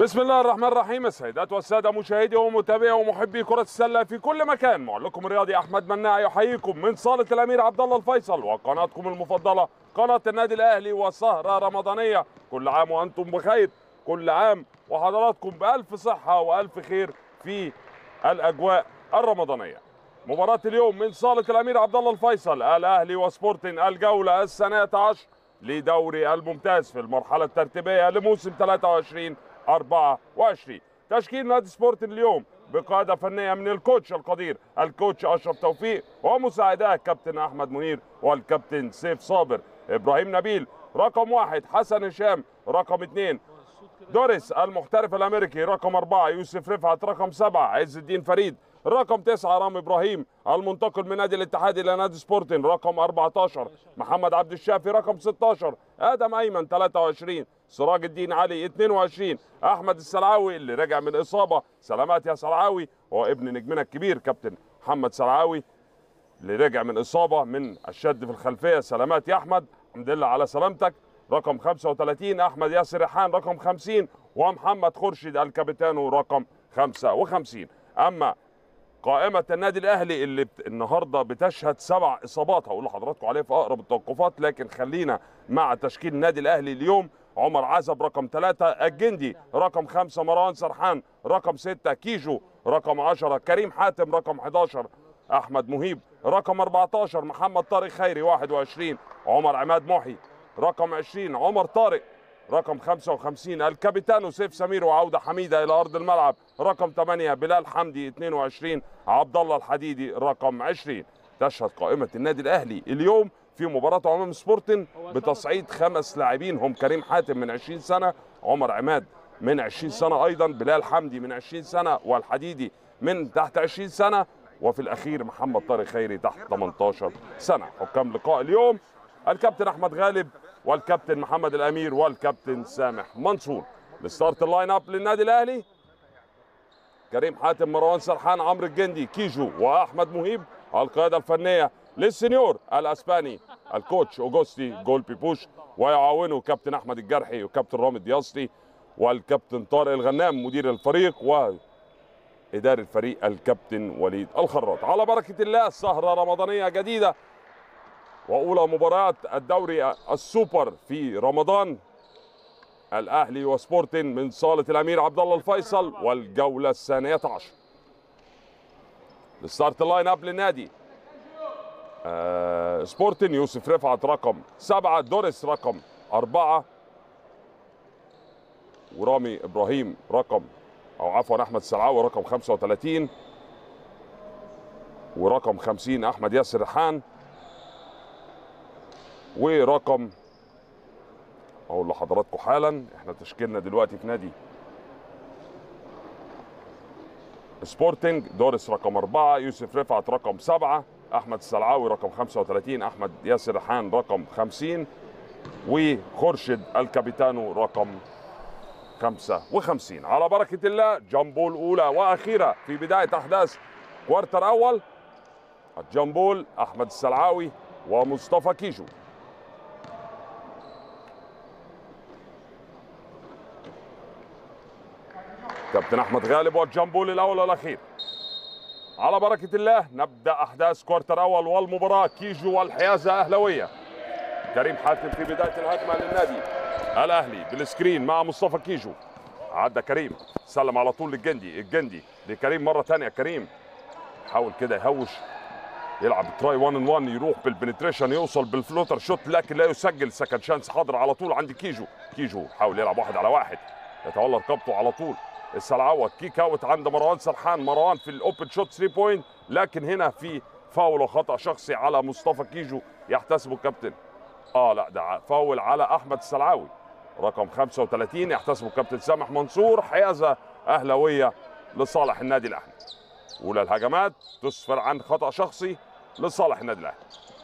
بسم الله الرحمن الرحيم السيدات والساده مشاهدي ومتابعي ومحبي كره السله في كل مكان معلقكم الرياضي احمد مناع يحييكم من صاله الامير عبد الله الفيصل وقناتكم المفضله قناه النادي الاهلي وسهره رمضانيه كل عام وانتم بخير كل عام وحضراتكم بالف صحه والف خير في الاجواء الرمضانيه مباراة اليوم من صالة الأمير عبد الله الفيصل الأهلي وسبورتنج الجولة الثانية عشر لدوري الممتاز في المرحلة الترتيبية لموسم 23 24 تشكيل نادي سبورتنج اليوم بقيادة فنية من الكوتش القدير الكوتش أشرف توفيق ومساعداه الكابتن أحمد منير والكابتن سيف صابر إبراهيم نبيل رقم واحد حسن هشام رقم اثنين دوريس المحترف الامريكي رقم أربعة يوسف رفعت رقم سبعة عز الدين فريد رقم تسعة رامي ابراهيم المنتقل من نادي الاتحاد الى نادي سبورتين رقم 14 محمد عبد الشافي رقم 16 ادم ايمن 23 سراج الدين علي 22 احمد السلعاوي اللي رجع من اصابه سلامات يا سلعاوي هو ابن نجمنا الكبير كابتن محمد سلعاوي اللي رجع من اصابه من الشد في الخلفيه سلامات يا احمد الحمد لله على سلامتك رقم 35 احمد ياسر ريحان رقم 50 ومحمد خورشيد الكابيتانو رقم 55 اما قائمة النادي الأهلي اللي بت... النهارده بتشهد سبع إصابات هقول لحضراتكم عليه في أقرب التوقفات لكن خلينا مع تشكيل النادي الأهلي اليوم عمر عزب رقم ثلاثة الجندي رقم خمسة مروان سرحان رقم ستة كيجو رقم عشرة كريم حاتم رقم 11 أحمد مهيب رقم 14 محمد طارق خيري 21 عمر عماد محي رقم 20 عمر طارق رقم 55 الكابيتانو سيف سمير وعوده حميده الى ارض الملعب رقم 8 بلال حمدي 22 عبد الله الحديدي رقم 20 تشهد قائمه النادي الاهلي اليوم في مباراه امام سبورتن بتصعيد خمس لاعبين هم كريم حاتم من 20 سنه عمر عماد من 20 سنه ايضا بلال حمدي من 20 سنه والحديدي من تحت 20 سنه وفي الاخير محمد طارق خيري تحت 18 سنه حكام لقاء اليوم الكابتن احمد غالب والكابتن محمد الامير والكابتن سامح منصور الستارت اللاين اب للنادي الاهلي كريم حاتم مروان سرحان عمرو الجندي كيجو واحمد مهيب القياده الفنيه للسنيور الاسباني الكوتش اوجوستي جول بيبوش ويعاونه كابتن احمد الجرحي وكابتن رامي دياستي والكابتن طارق الغنام مدير الفريق و اداري الفريق الكابتن وليد الخراط على بركه الله سهره رمضانيه جديده واولى مباريات الدوري السوبر في رمضان الاهلي وسبورتين من صاله الامير عبد الله الفيصل والجوله الثانيه عشر الستارت لاين اب للنادي آه سبورتين يوسف رفعت رقم سبعة دوريس رقم أربعة ورامي إبراهيم رقم أو عفوا أحمد سلعاوي رقم 35 ورقم 50 أحمد ياسر ريحان ورقم اقول لحضراتكم حالا احنا تشكيلنا دلوقتي في نادي سبورتنج دوريس رقم أربعة يوسف رفعت رقم سبعة أحمد السلعاوي رقم 35 أحمد ياسر ريحان رقم 50 وخورشيد الكابيتانو رقم 55 على بركة الله جامبول أولى وأخيرة في بداية أحداث كوارتر أول الجامبول أحمد السلعاوي ومصطفى كيجو كابتن احمد غالب والجامبول الاول والاخير على بركه الله نبدا احداث كوارتر اول والمباراه كيجو والحيازه اهلاويه كريم حاتم في بدايه الهجمه للنادي الاهلي بالسكرين مع مصطفى كيجو عدى كريم سلم على طول للجندي الجندي لكريم مره ثانيه كريم حاول كده يهوش يلعب تراي 1 ان 1 يروح بالبنتريشن يوصل بالفلوتر شوت لكن لا يسجل سكند شانس حاضر على طول عند كيجو كيجو حاول يلعب واحد على واحد يتولى رقبته على طول السلعوه كيك اوت عند مروان سرحان مروان في الاوبن شوت 3 بوينت لكن هنا في فاول وخطا شخصي على مصطفى كيجو يحتسبه الكابتن اه لا ده فاول على احمد السلعاوي رقم 35 يحتسبه الكابتن سامح منصور حيازه اهلاويه لصالح النادي الاهلي اولى الهجمات تسفر عن خطا شخصي لصالح النادي الاهلي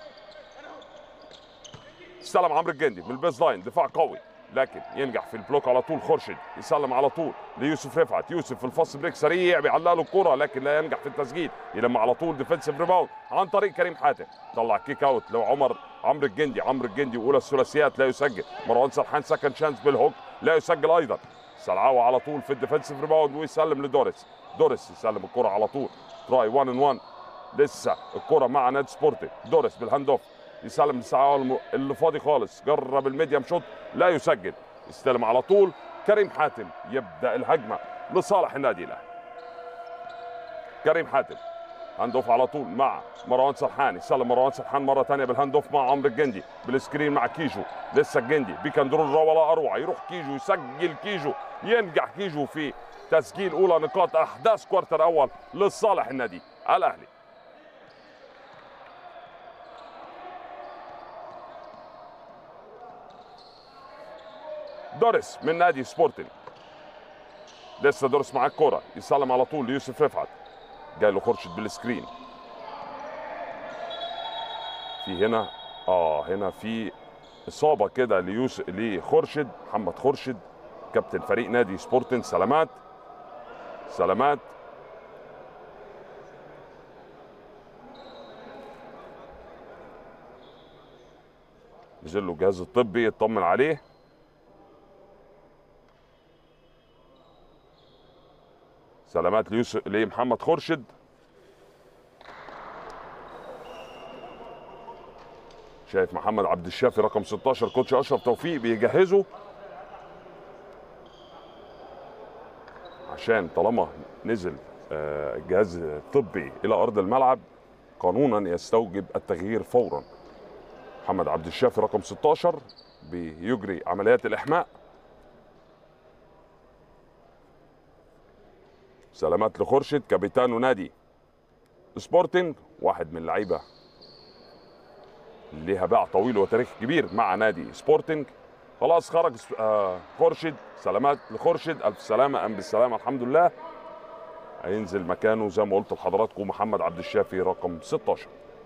استلم عمرو الجندي من البيز لاين دفاع قوي لكن ينجح في البلوك على طول خورشيد يسلم على طول ليوسف رفعت يوسف في الفاست بريك سريع بيعلق له الكره لكن لا ينجح في التسجيل يلم على طول ديفنسيف ريباوند عن طريق كريم حاتم طلع كيك اوت لو عمر عمرو الجندي عمرو الجندي واولى الثلاثيات لا يسجل مروان سرحان سكند شانس بالهوك لا يسجل ايضا سلعاوة على طول في الديفنسيف ريباوند ويسلم لدوريس دوريس يسلم الكرة على طول تراي 1 ان 1 لسه الكرة مع نادي سبورتنج دوريس بالهاند اوف يسلم لسلعاوة الم- اللي فاضي خالص جرب الميديم شوت لا يسجل يستلم على طول كريم حاتم يبدا الهجمه لصالح النادي الاهلي كريم حاتم هاند اوف على طول مع مروان سرحان يسلم مروان سرحان مره ثانيه بالهاند اوف مع عمرو الجندي بالسكرين مع كيجو لسه الجندي بيكندرول ولا اروع يروح كيجو يسجل كيجو ينجح كيجو في تسجيل اولى نقاط احداث كوارتر اول لصالح النادي الاهلي دوريس من نادي سبورتنج لسه دوريس مع الكرة يسلم على طول ليوسف رفعت جاي له خورشيد بالسكرين في هنا اه هنا في اصابه كده ليوسف لخورشيد محمد خورشيد كابتن فريق نادي سبورتنج سلامات سلامات نزل له الجهاز الطبي يطمن عليه سلامات ليوسف لمحمد خورشيد شايف محمد عبد الشافي رقم 16 كوتش اشرف توفيق بيجهزه عشان طالما نزل آه، الجهاز الطبي الى ارض الملعب قانونا يستوجب التغيير فورا محمد عبد الشافي رقم 16 بيجري عمليات الاحماء سلامات لخورشيد كابيتانو نادي سبورتنج واحد من اللعيبه ليها باع طويل وتاريخ كبير مع نادي سبورتنج خلاص خرج آه، خورشيد سلامات لخورشيد الف سلامه قام بالسلامه الحمد لله هينزل مكانه زي ما قلت لحضراتكم محمد عبد الشافي رقم 16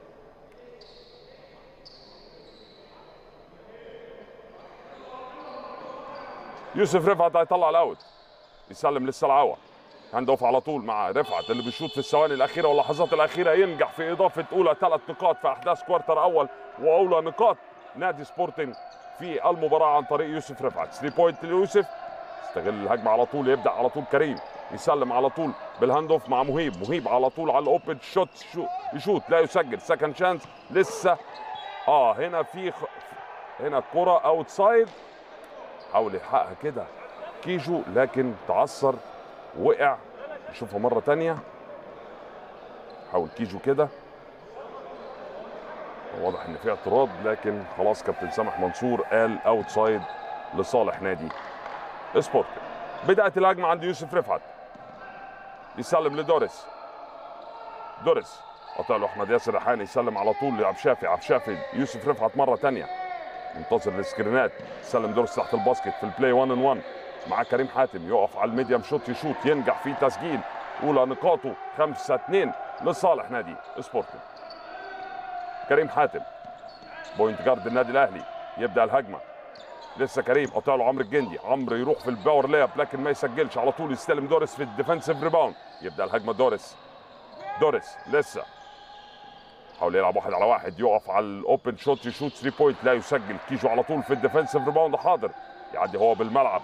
يوسف رفعت هيطلع الاوت يسلم للسلعوه هاند اوف على طول مع رفعت اللي بيشوط في الثواني الاخيره واللحظات الاخيره ينجح في اضافه اولى ثلاث نقاط في احداث كوارتر اول واولى نقاط نادي سبورتنج في المباراه عن طريق يوسف رفعت 3 بوينت ليوسف استغل الهجمه على طول يبدا على طول كريم يسلم على طول بالهاند اوف مع مهيب مهيب على طول على الاوبن شوت شو يشوت لا يسجل سكند شانس لسه اه هنا في خ... هنا الكره اوت سايد حاول يلحقها كده كيجو لكن تعثر وقع نشوفها مره تانية حاول كيجو كده واضح ان في اعتراض لكن خلاص كابتن سامح منصور قال اوت سايد لصالح نادي سبورت بدات الهجمه عند يوسف رفعت يسلم لدوريس دوريس قطع له احمد ياسر ريحاني يسلم على طول لعبد شافي عبد شافي يوسف رفعت مره تانية منتظر السكرينات سلم دوريس تحت الباسكت في البلاي 1 ان 1 مع كريم حاتم يقف على الميديم شوت يشوت ينجح في تسجيل اولى نقاطه 5 2 لصالح نادي سبورتنج كريم حاتم بوينت جارد النادي الاهلي يبدا الهجمه لسه كريم قطع له عمرو الجندي عمرو يروح في الباور لياب لكن ما يسجلش على طول يستلم دوريس في الديفنسيف ريباوند يبدا الهجمه دوريس دوريس لسه حاول يلعب واحد على واحد يقف على الاوبن شوت يشوت 3 بوينت لا يسجل كيجو على طول في الديفنسيف ريباوند حاضر يعدي هو بالملعب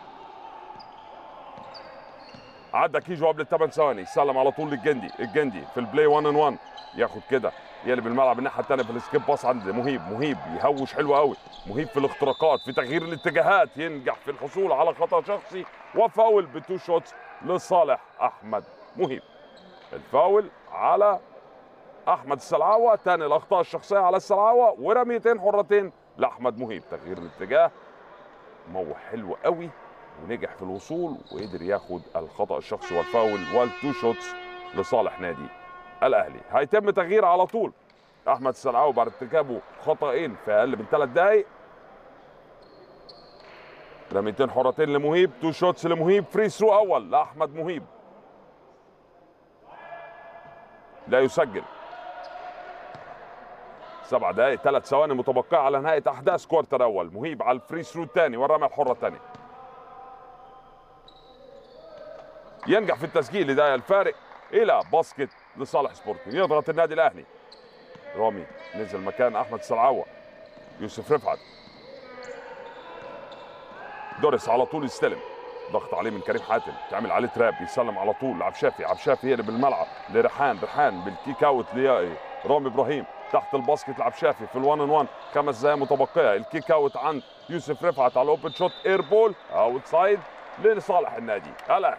عدى كيجو قبل الثمان ثواني سلم على طول للجندي الجندي في البلاي 1 ان 1 ياخد كده يقلب الملعب الناحيه الثانيه في السكيب باص عند مهيب مهيب يهوش حلو قوي مهيب في الاختراقات في تغيير الاتجاهات ينجح في الحصول على خطا شخصي وفاول بتو شوتس لصالح احمد مهيب الفاول على احمد السلعاوه ثاني الاخطاء الشخصيه على السلعاوه ورميتين حرتين لاحمد مهيب تغيير الاتجاه موح حلو قوي ونجح في الوصول وقدر ياخد الخطا الشخصي والفاول والتو شوتس لصالح نادي الاهلي هيتم تغيير على طول احمد السلعاوي بعد ارتكابه خطأين في اقل من ثلاث دقائق رميتين حرتين لمهيب تو شوتس لمهيب فري ثرو اول لاحمد مهيب لا يسجل سبع دقائق ثلاث ثواني متبقيه على نهايه احداث كوارتر اول مهيب على الفري ثرو الثاني والرميه الحره الثانيه ينجح في التسجيل لداية الفارق الى باسكت لصالح سبورتنج يضغط النادي الاهلي رامي نزل مكان احمد السلعاوه يوسف رفعت دوريس على طول يستلم ضغط عليه من كريم حاتم تعمل عليه تراب يسلم على طول لعب شافي عبد شافي يقلب الملعب لريحان ريحان بالكيك اوت لرامي ابراهيم تحت الباسكت لعب شافي في الوان ان وان خمس دقايق متبقيه الكيك اوت عند يوسف رفعت على الاوبن شوت اير بول اوت سايد لصالح النادي الاهلي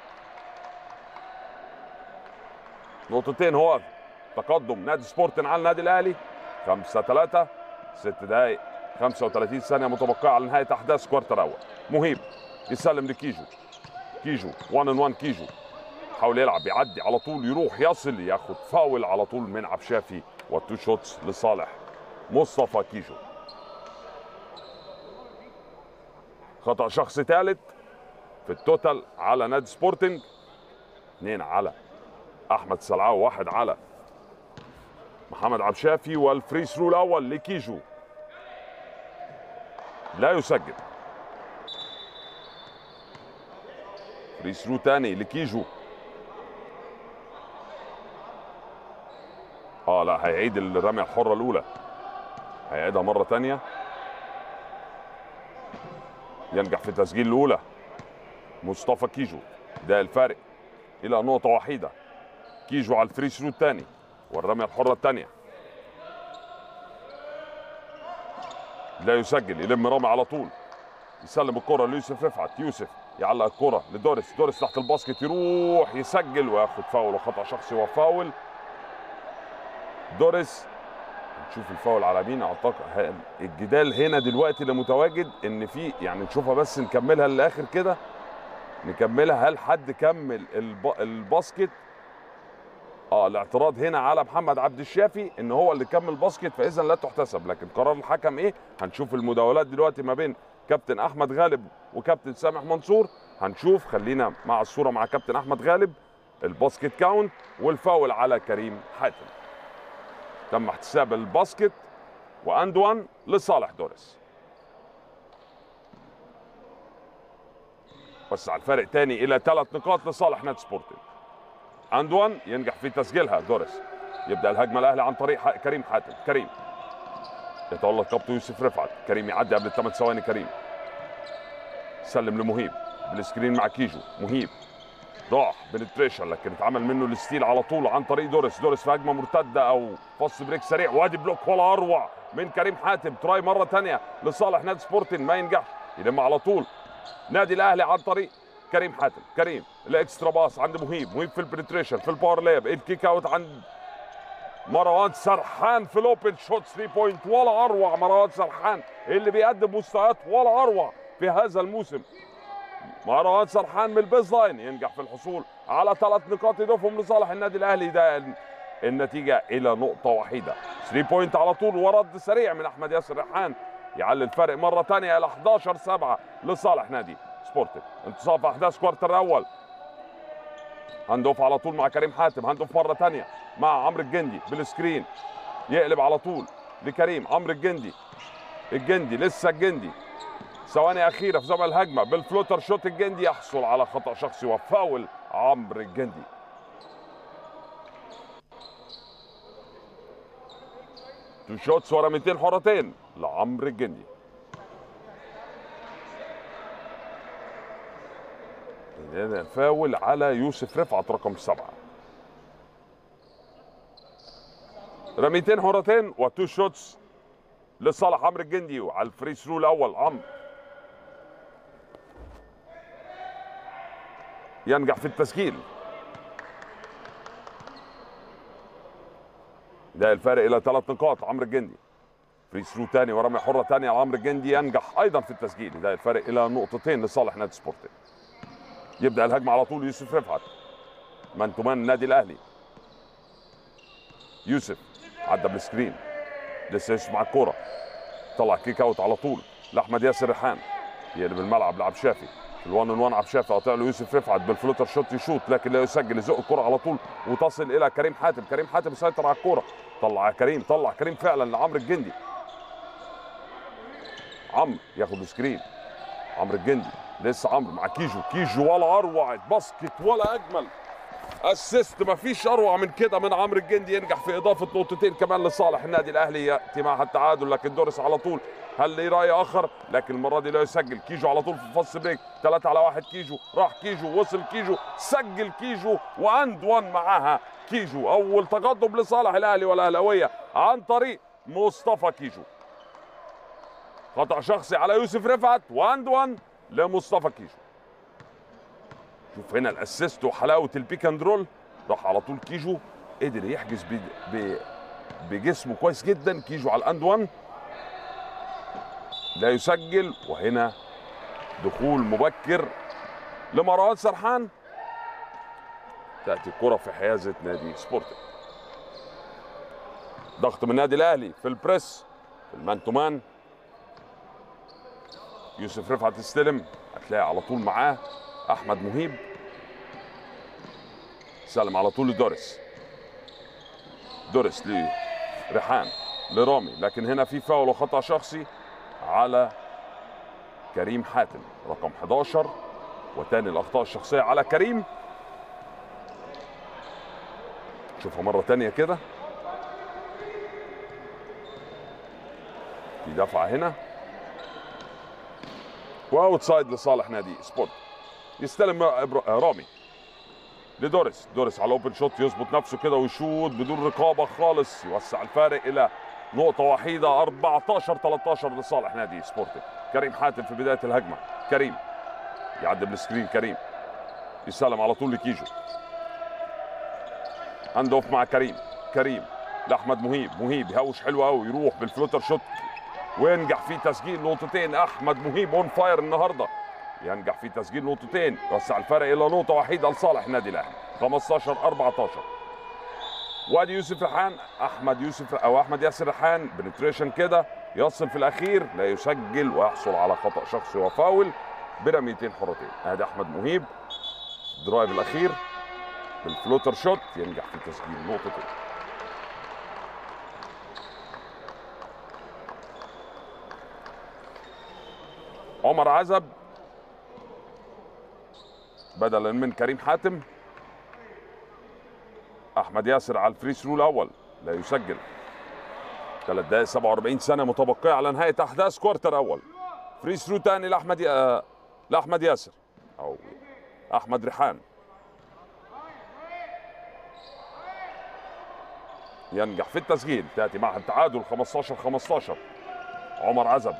نقطتين هو تقدم نادي سبورتن على النادي الاهلي 5 3 ست دقائق 35 ثانيه متبقيه على نهايه احداث كوارتر اول مهيب يسلم لكيجو كيجو 1 ان 1 كيجو حاول يلعب يعدي على طول يروح يصل ياخد فاول على طول من عبد شافي والتو شوتس لصالح مصطفى كيجو خطا شخص ثالث في التوتال على نادي سبورتنج اثنين على احمد سلعاو واحد على محمد عبد الشافي والفري ثرو الاول لكيجو لا يسجل فري ثرو تاني لكيجو اه لا هيعيد الرميه الحره الاولى هيعيدها مره تانية ينجح في تسجيل الاولى مصطفى كيجو ده الفارق الى نقطه وحيده كيجو على الفري ثرو الثاني والرميه الحره الثانيه لا يسجل يلم رامي على طول يسلم الكره ليوسف رفعت يوسف يعلق الكره لدوريس دوريس تحت الباسكت يروح يسجل وياخد فاول وخطا شخصي وفاول دوريس نشوف الفاول على مين اعتقد الجدال هنا دلوقتي اللي متواجد ان في يعني نشوفها بس نكملها للاخر كده نكملها هل حد كمل الب... الباسكت اه الاعتراض هنا على محمد عبد الشافي ان هو اللي كمل باسكت فاذا لا تحتسب لكن قرار الحكم ايه هنشوف المداولات دلوقتي ما بين كابتن احمد غالب وكابتن سامح منصور هنشوف خلينا مع الصوره مع كابتن احمد غالب الباسكت كاونت والفاول على كريم حاتم تم احتساب الباسكت واند وان لصالح دوريس وسع الفارق تاني الى ثلاث نقاط لصالح نادي سبورتنج اند وان ينجح في تسجيلها دوريس يبدا الهجمه الاهلي عن طريق كريم حاتم كريم يتولى قبضه يوسف رفعت كريم يعدي قبل الثمان ثواني كريم سلم لمهيب بالسكرين مع كيجو مهيب ضاع بنتريشن لكن اتعمل منه الستيل على طول عن طريق دوريس دوريس في هجمه مرتده او فاست بريك سريع وادي بلوك ولا اروع من كريم حاتم تراي مره ثانيه لصالح نادي سبورتنج ما ينجحش يلم على طول نادي الاهلي عن طريق كريم حاتم كريم الاكسترا باص عند مهيب مهيب في البنتريشن في الباور لاب الكيك اوت عند مروان سرحان في الاوبن شوت 3 بوينت ولا اروع مروان سرحان اللي بيقدم مستويات ولا اروع في هذا الموسم مروان سرحان من البيز لاين ينجح في الحصول على ثلاث نقاط يضيفهم لصالح النادي الاهلي ده النتيجه الى نقطه وحيده 3 بوينت على طول ورد سريع من احمد ياسر ريحان يعلي الفرق مره ثانيه الى 11 7 لصالح نادي سبورتنج انتصار في احداث كوارتر الاول هندوف على طول مع كريم حاتم هندوف مره ثانيه مع عمرو الجندي بالسكرين يقلب على طول لكريم عمرو الجندي الجندي لسه الجندي ثواني اخيره في زمن الهجمه بالفلوتر شوت الجندي يحصل على خطا شخصي وفاول عمرو الجندي تو شوتس ورا 200 حرتين لعمرو الجندي فاول على يوسف رفعت رقم سبعة رميتين حرتين وتو شوتس لصالح عمرو الجندي وعلى الفري ثرو الاول عمرو ينجح في التسجيل ده الفارق الى ثلاث نقاط عمرو الجندي فري ثرو ثاني ورمي حره ثانيه عمرو الجندي ينجح ايضا في التسجيل ده الفارق الى نقطتين لصالح نادي سبورتنج يبدا الهجمه على طول يوسف رفعت من تمان النادي الاهلي يوسف عدى بالسكرين لسه يوسف مع الكوره طلع كيك اوت على طول لاحمد ياسر ريحان يقلب الملعب لعب شافي الوان ان وان عبد شافي قاطع له يوسف رفعت بالفلوتر شوت يشوط لكن لا يسجل يزق الكره على طول وتصل الى كريم حاتم كريم حاتم يسيطر على الكوره طلع كريم طلع كريم فعلا لعمرو الجندي عمرو ياخد سكرين عمرو الجندي لسه عمرو مع كيجو كيجو ولا اروع باسكت ولا اجمل اسيست مفيش اروع من كده من عمرو الجندي ينجح في اضافه نقطتين كمان لصالح النادي الاهلي ياتي معها التعادل لكن دورس على طول هل ليه راي اخر لكن المره دي لا يسجل كيجو على طول في فص بريك 3 على 1 كيجو راح كيجو وصل كيجو سجل كيجو واند وان معاها كيجو اول تقدم لصالح الاهلي والاهلاويه عن طريق مصطفى كيجو خطا شخصي على يوسف رفعت واند وان لمصطفى كيجو شوف هنا الاسيست وحلاوه البيك اند رول راح على طول كيجو قدر يحجز ب... ب... بجسمه كويس جدا كيجو على الاند 1 لا يسجل وهنا دخول مبكر لمروان سرحان تاتي الكره في حيازه نادي سبورتنج ضغط من النادي الاهلي في البريس في المان تو مان يوسف رفعت استلم هتلاقي على طول معاه احمد مهيب سلم على طول لدوريس دوريس لريحان لرامي لكن هنا في فاول وخطا شخصي على كريم حاتم رقم 11 وتاني الاخطاء الشخصيه على كريم شوفها مره تانية كده في دفعه هنا واوت سايد لصالح نادي سبورت يستلم رامي لدوريس دوريس على اوبن شوت يظبط نفسه كده ويشوط بدون رقابه خالص يوسع الفارق الى نقطه وحيده 14 13 لصالح نادي سبورتنج كريم حاتم في بدايه الهجمه كريم يعدي بالسكرين كريم يسلم على طول لكيجو هاند اوف مع كريم كريم لاحمد مهيب مهيب يهوش حلو قوي يروح بالفلوتر شوت وينجح في تسجيل نقطتين احمد مهيب اون فاير النهارده ينجح في تسجيل نقطتين يوسع الفرق الى نقطه وحيده لصالح النادي الاهلي 15 14 وادي يوسف ريحان احمد يوسف او احمد ياسر ريحان بنتريشن كده يصل في الاخير لا يسجل ويحصل على خطا شخصي وفاول برميتين حرتين ادي احمد مهيب الدرايف الاخير بالفلوتر شوت ينجح في تسجيل نقطتين عمر عزب بدلا من كريم حاتم احمد ياسر على الفري ثرو الاول لا يسجل ثلاث دقائق 47 سنه متبقيه على نهايه احداث كوارتر اول فري ثرو ثاني لاحمد ي... لاحمد ياسر او احمد ريحان ينجح في التسجيل تاتي مع التعادل 15 15 عمر عزب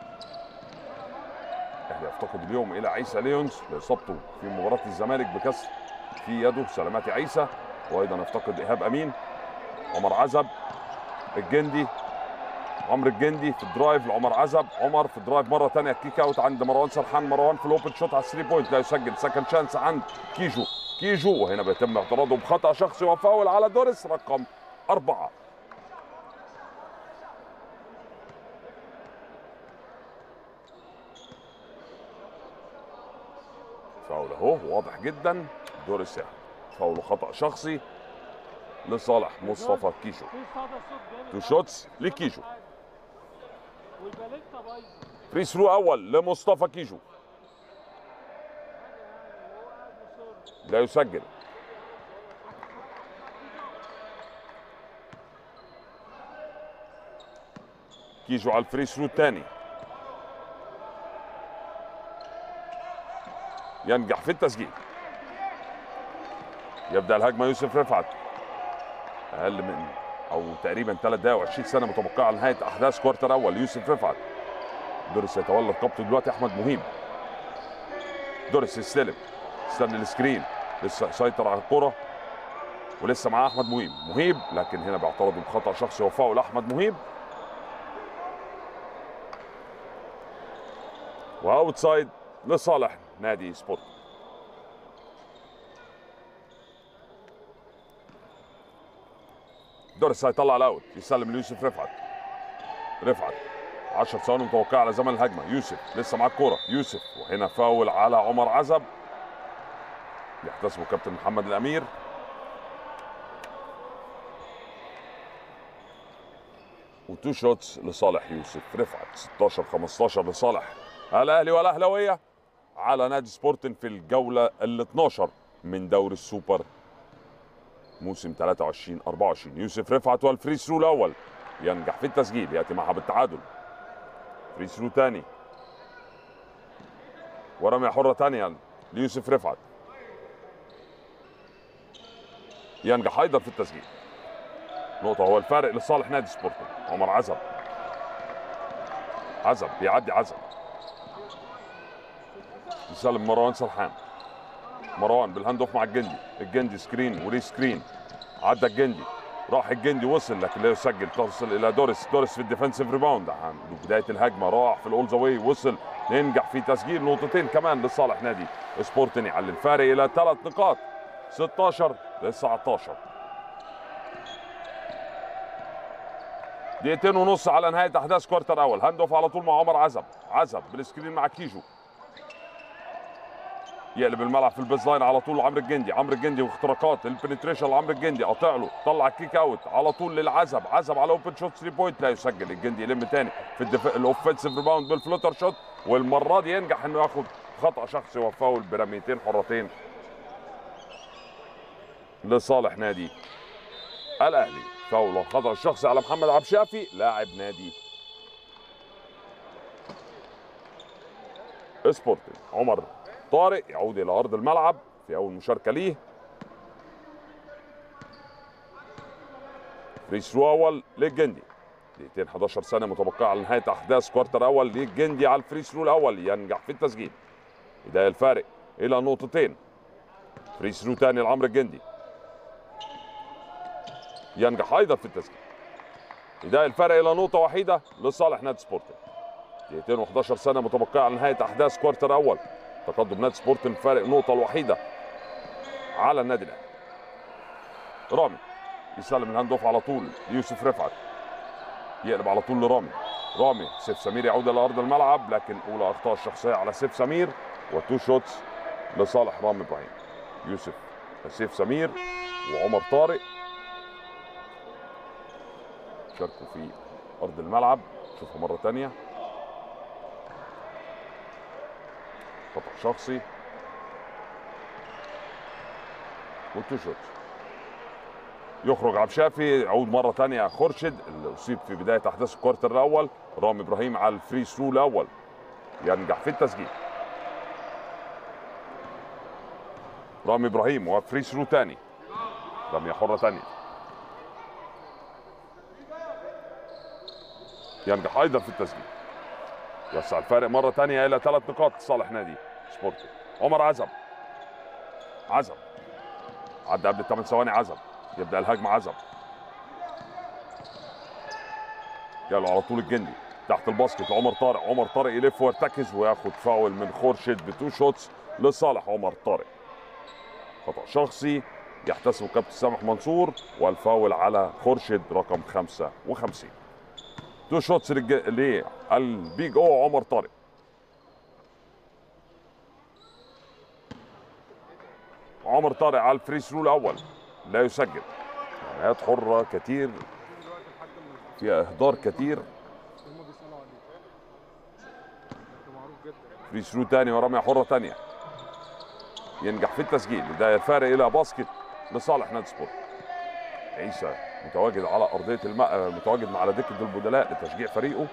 الاهلي يفتقد اليوم الى عيسى ليونز لاصابته في مباراه الزمالك بكسر في يده سلامات عيسى وايضا يفتقد ايهاب امين عمر عزب الجندي عمرو الجندي في الدرايف لعمر عزب عمر في الدرايف مره ثانيه كيك اوت عند مروان سرحان مروان في الاوبن شوت على 3 بوينت لا يسجل سكند شانس عند كيجو كيجو وهنا بيتم اعتراضه بخطا شخصي وفاول على دوريس رقم أربعة فاول اهو واضح جدا دوريس يعني فاول خطا شخصي لصالح مصطفى كيشو تو شوتس لكيشو فري ثرو اول لمصطفى كيشو لا يسجل كيجو على الفري ثرو الثاني ينجح في التسجيل يبدا الهجمه يوسف رفعت اقل من او تقريبا 3 دقائق و20 سنه متوقعه على نهايه احداث كوارتر اول يوسف رفعت دوريس يتولى قبضه دلوقتي احمد مهيب دوريس يستلم استنى السكرين لسه سيطر على الكره ولسه معاه احمد مهيب مهيب لكن هنا بيعترضوا بخطا شخصي وفاول احمد مهيب واوت سايد لصالح نادي سبورت دوريس هيطلع الاوت يسلم ليوسف رفعت رفعت 10 ثواني متوقعه على زمن الهجمه يوسف لسه معاه الكوره يوسف وهنا فاول على عمر عزب يحتسبه كابتن محمد الامير وتو شوتس لصالح يوسف رفعت 16 15 لصالح الاهلي والاهلاويه على نادي سبورتن في الجوله ال 12 من دوري السوبر موسم 23 24 يوسف رفعت والفري ثرو الاول ينجح في التسجيل ياتي معها بالتعادل فري ثرو ثاني ورمية حرة ثانية ليوسف رفعت ينجح ايضا في التسجيل نقطة هو الفارق لصالح نادي سبورتنج عمر عزب عزب بيعدي عزب يسلم مروان سرحان مروان بالهاند اوف مع الجندي الجندي سكرين وري سكرين عدى الجندي راح الجندي وصل لكن لا يسجل تصل الى دوريس دوريس في الديفنسيف ريباوند عند بدايه الهجمه راح في الاول واي وصل ينجح في تسجيل نقطتين كمان لصالح نادي سبورتنج يعلي الفارق الى ثلاث نقاط 16 ل 19 دقيقتين ونص على نهايه احداث كوارتر اول هاند اوف على طول مع عمر عزب عزب بالسكرين مع كيجو يقلب الملعب في البيز لاين على طول عمرو الجندي عمرو الجندي واختراقات البنتريشن لعمرو الجندي قاطع له طلع الكيك اوت على طول للعزب عزب على اوبن شوت 3 بوينت لا يسجل الجندي يلم تاني في الدفاع الاوفنسيف ريباوند بالفلوتر شوت والمره دي ينجح انه ياخد خطا شخصي وفاول برميتين حرتين لصالح نادي الاهلي فاول وخطا الشخصي على محمد عبد الشافي لاعب نادي سبورتنج عمر طارق يعود الى ارض الملعب في اول مشاركه ليه فري ثرو اول للجندي دقيقتين 11 ثانيه متبقيه على نهايه احداث كوارتر اول للجندي على الفري ثرو الاول ينجح في التسجيل بدايه الفارق الى نقطتين فري ثرو ثاني لعمرو الجندي ينجح ايضا في التسجيل بدايه الفارق الى نقطه وحيده لصالح نادي سبورتنج دقيقتين و11 ثانيه متبقيه على نهايه احداث كوارتر اول تقدم نادي سبورتنج فارق نقطه الوحيده على النادي الاهلي رامي يسلم الهاند اوف على طول ليوسف رفعت يقلب على طول لرامي رامي سيف سمير يعود الى ارض الملعب لكن اولى اخطاء الشخصيه على سيف سمير وتو شوتس لصالح رامي ابراهيم يوسف سيف سمير وعمر طارق شاركوا في ارض الملعب شوفها مره ثانيه خطا شخصي وتو شوت يخرج عبد الشافي يعود مره ثانيه خورشيد اللي اصيب في بدايه احداث الكوارتر الاول رامي ابراهيم على الفري ثرو الاول ينجح في التسجيل رامي ابراهيم وفري ثرو ثاني رميه حره ثانيه ينجح ايضا في التسجيل يوسع الفارق مره ثانيه الى ثلاث نقاط لصالح نادي سبورتنج عمر عزب عزب عدى قبل 8 ثواني عزب يبدا الهجمه عزب جاله على طول الجندي تحت الباسكت عمر طارق عمر طارق يلف ويرتكز وياخد فاول من خورشيد بتو شوتس لصالح عمر طارق خطا شخصي يحتسب كابتن سامح منصور والفاول على خورشيد رقم 55 تو شوتس للبيج او عمر طارق عمر طارق على الفري ثرو الاول لا يسجل رميات حره كتير فيها اهدار كتير فري ثرو ثاني ورميه حره ثانيه ينجح في التسجيل بدايه الفارق الى باسكت لصالح نادي سبورت عيسى متواجد على ارضيه الماء متواجد مع على دكه البدلاء لتشجيع فريقه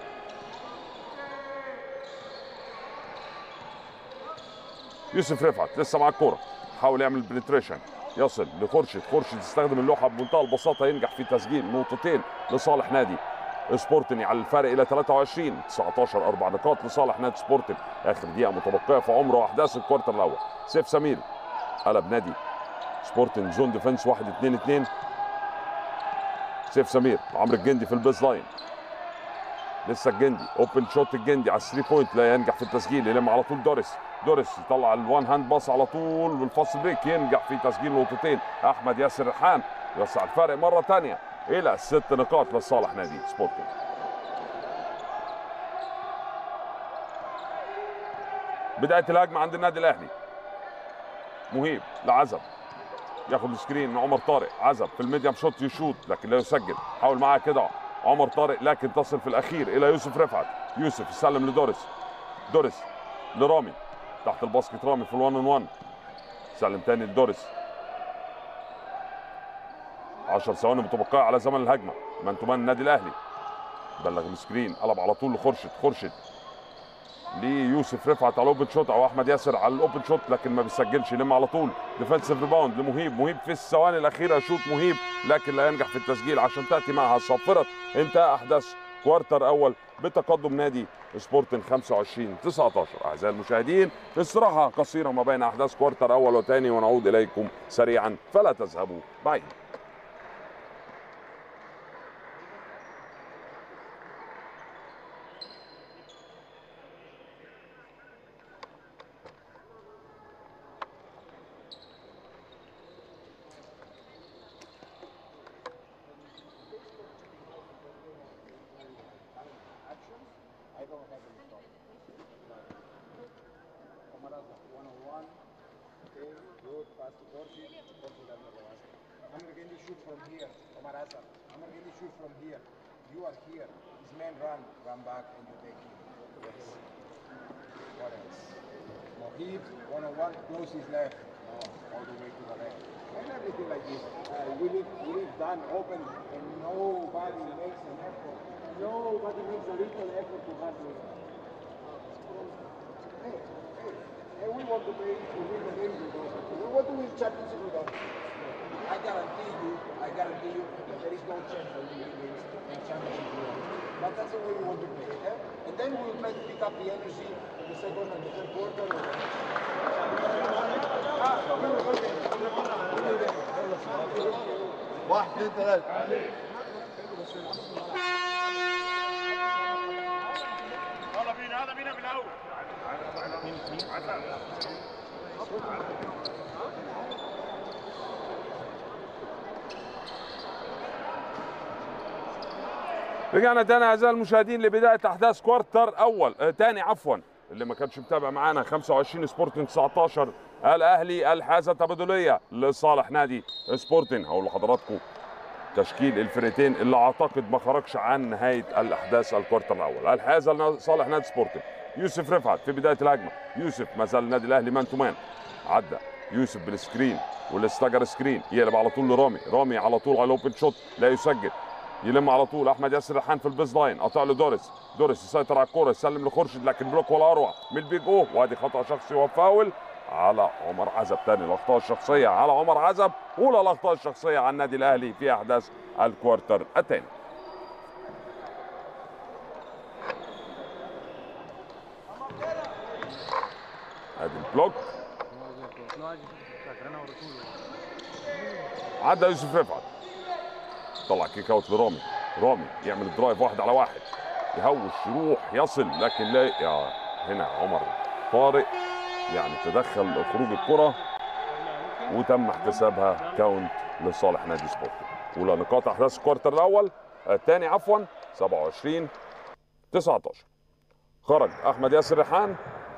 يوسف رفعت لسه مع الكوره حاول يعمل بنتريشن يصل لخورشيد خورشيد يستخدم اللوحه بمنتهى البساطه ينجح في تسجيل نقطتين لصالح نادي سبورتنج على الفارق الى 23 19 اربع نقاط لصالح نادي سبورتنج اخر دقيقه متبقيه في عمره واحداث الكوارتر الاول سيف سمير قلب نادي سبورتنج زون ديفنس 1 2 2 سيف سمير عمرو الجندي في البيز لاين لسه الجندي اوبن شوت الجندي على الثري بوينت لا ينجح في التسجيل يلم على طول دوريس دوريس يطلع الوان هاند باص على طول بالفاست بريك ينجح في تسجيل نقطتين احمد ياسر ريحان يوسع الفارق مره ثانيه الى ست نقاط لصالح نادي سبورتنج بدايه الهجمه عند النادي الاهلي مهيب لعزب ياخد سكرين من عمر طارق عزب في الميديم شوت يشوط لكن لا يسجل حاول معاه كده عمر طارق لكن تصل في الاخير الى يوسف رفعت يوسف يسلم لدوريس دوريس لرامي تحت الباسكت رامي في الوان ان وان سلم تاني لدوريس 10 ثواني متبقيه على زمن الهجمه من تمان النادي الاهلي بلغ السكرين قلب على طول لخرشد خرشد ليوسف رفعت على الاوبن شوت او احمد ياسر على الاوبن شوت لكن ما بيسجلش يلم على طول ديفensive ريباوند لمهيب مهيب في الثواني الاخيره شوط مهيب لكن لا ينجح في التسجيل عشان تاتي معها صافره انتهى احداث كوارتر اول بتقدم نادي سبورتنج 25 19 اعزائي المشاهدين استراحه قصيره ما بين احداث كوارتر اول وثاني ونعود اليكم سريعا فلا تذهبوا بعيد I don't have any problem. Camaraza, one on one. Okay, good, pass to Corsi. Corsi doesn't have the I'm gonna get the shoot from here. Camaraza, I'm gonna get the shoot from here. You are here. This man run, run back, and you take him. Yes. What else? Mohib, one on one, close his left. No, all the way to the left. And everything like this. Uh, we need, we need done open, and nobody makes an effort. Nobody makes a little effort to run with it. Hey, hey, and we want to play to win the game with those. We want to win championship with those. I guarantee you, I guarantee you, that there is no chance that we win games and championship with those. But that's the way we want to play. Eh? And then we will try to pick up the energy in the second and the third quarter. واحد اثنين ثلاثة يلا بينا هذا بينا من الاول رجعنا تاني اعزائي المشاهدين لبدايه احداث كوارتر اول آه تاني عفوا اللي ما كانش متابع معانا 25 سبورتنج 19 الاهلي الحازه تبادليه لصالح نادي سبورتنج هقول لحضراتكم تشكيل الفرقتين اللي اعتقد ما خرجش عن نهايه الاحداث الكوارتر الاول الحازه لصالح نادي سبورتنج يوسف رفعت في بدايه الهجمه يوسف ما زال النادي الاهلي مان تو مان عدى يوسف بالسكرين والاستجر سكرين يقلب على طول لرامي رامي على طول على الاوبن شوت لا يسجل يلم على طول احمد ياسر ريحان في البيز لاين قطع له دوريس دوريس يسيطر على الكوره يسلم لخورشيد لكن بلوك ولا اروع من البيج او وادي خطا شخصي وفاول على عمر عزب تاني الاخطاء الشخصيه على عمر عزب اولى الاخطاء الشخصيه على النادي الاهلي في احداث الكوارتر الثاني ادي البلوك عدى يوسف رفعت طلع كيك اوت لرامي رامي يعمل الدرايف واحد على واحد يهوش يروح يصل لكن لا يا هنا عمر طارق يعني تدخل خروج الكره وتم احتسابها كاونت لصالح نادي سبورت اولى نقاط احداث الكوارتر الاول الثاني عفوا 27 19 خرج احمد ياسر ريحان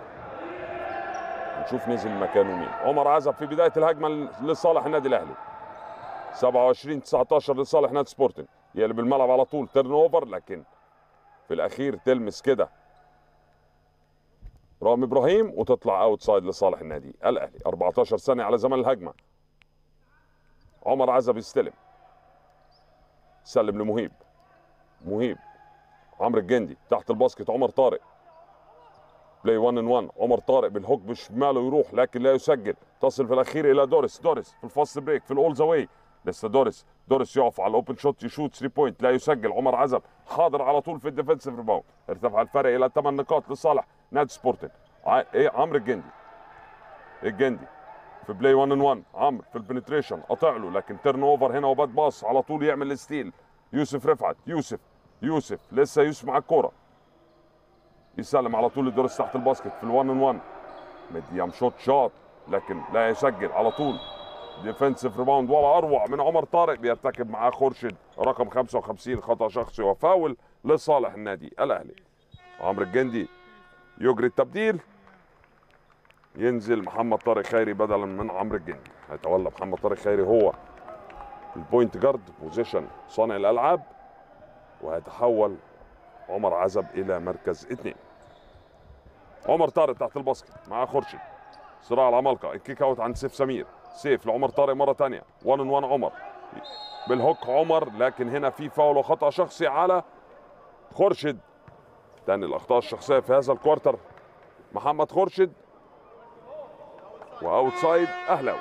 نشوف نزل مكانه مين عمر عزب في بدايه الهجمه لصالح النادي الاهلي 27 19 لصالح نادي سبورتنج يقلب الملعب على طول تيرن اوفر لكن في الاخير تلمس كده رامي ابراهيم وتطلع اوت سايد لصالح النادي الاهلي 14 ثانيه على زمن الهجمه عمر عزب يستلم سلم لمهيب مهيب عمرو الجندي تحت الباسكت عمر طارق بلاي 1 ان 1 عمر طارق بالهوك بشماله يروح لكن لا يسجل تصل في الاخير الى دوريس دوريس في الفاست بريك في الاول ذا واي لسه دوريس دوريس يقف على الاوبن شوت يشوت 3 بوينت لا يسجل عمر عزب حاضر على طول في الديفنسيف ريباوند ارتفع الفرق الى 8 نقاط لصالح نادي سبورتنج ع- ايه عمرو الجندي الجندي في بلاي 1 ان 1 عمرو في البنتريشن قطع له لكن تيرن اوفر هنا وباد باص على طول يعمل الستيل يوسف رفعت يوسف يوسف لسه يوسف مع الكوره يسلم على طول لدوريس تحت الباسكت في الوان ان 1 ميديام شوت شوت لكن لا يسجل على طول ديفنسيف ريباوند ولا اروع من عمر طارق بيرتكب معاه خورشيد رقم 55 خطا شخصي وفاول لصالح النادي الاهلي عمرو الجندي يجري التبديل ينزل محمد طارق خيري بدلا من عمرو الجندي هيتولى محمد طارق خيري هو البوينت جارد بوزيشن صانع الالعاب وهيتحول عمر عزب الى مركز اثنين عمر طارق تحت الباسكت مع خورشيد صراع العمالقه الكيك اوت عند سيف سمير سيف لعمر طارق مره ثانيه 1 ان 1 عمر بالهوك عمر لكن هنا في فاول وخطا شخصي على خورشيد تاني الاخطاء الشخصيه في هذا الكوارتر محمد خورشيد واوتسايد اهلاوي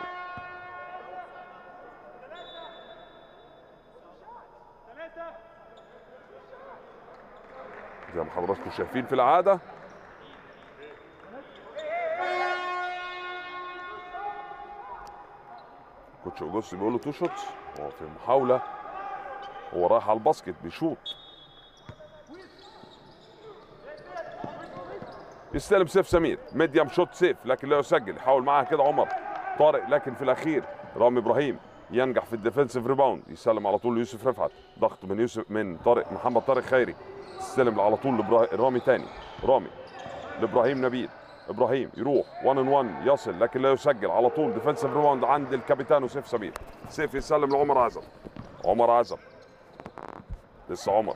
زي ما حضراتكم شايفين في العاده كوتش اوجوستي بيقول له تو شوتس هو في محاوله هو رايح على الباسكت بيشوط يستلم سيف سمير ميديم شوت سيف لكن لا يسجل يحاول معاها كده عمر طارق لكن في الاخير رامي ابراهيم ينجح في الديفنسيف ريباوند يسلم على طول ليوسف رفعت ضغط من يوسف من طارق محمد طارق خيري يستلم على طول لإبرا- رامي تاني رامي لابراهيم نبيل ابراهيم يروح 1 ان 1 يصل لكن لا يسجل على طول ديفنسيف ريباوند عند الكابيتانو سيف سمير سيف يسلم لعمر عزب عمر عزب لسه عمر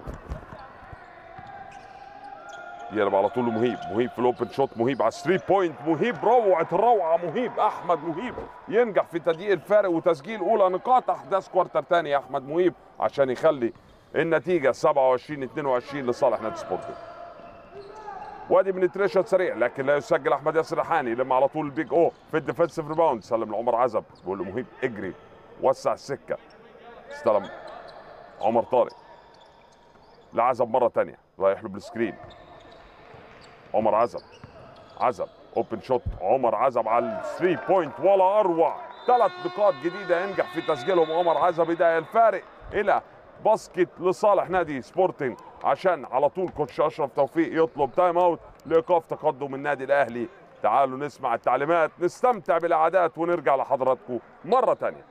يقلب على طول لمهيب مهيب في الاوبن شوت مهيب على 3 بوينت مهيب روعه الروعه مهيب احمد مهيب ينجح في تضييق الفارق وتسجيل اولى نقاط احداث كوارتر ثاني يا احمد مهيب عشان يخلي النتيجه 27 22 لصالح نادي سبورتنج وادي من تريشوت سريع لكن لا يسجل احمد ياسر ريحاني لما على طول البيج او في الديفنسيف ريباوند سلم لعمر عزب بيقول له مهيب اجري وسع السكه استلم عمر طارق لعزب مره ثانيه رايح له بالسكرين عمر عزب عزب اوبن شوت عمر عزب على 3 بوينت ولا اروع ثلاث نقاط جديده ينجح في تسجيلهم عمر عزب يضيع الفارق الى باسكت لصالح نادي سبورتنج عشان على طول كوتش اشرف توفيق يطلب تايم اوت لايقاف تقدم النادي الاهلي تعالوا نسمع التعليمات نستمتع بالاعداد ونرجع لحضراتكم مره ثانيه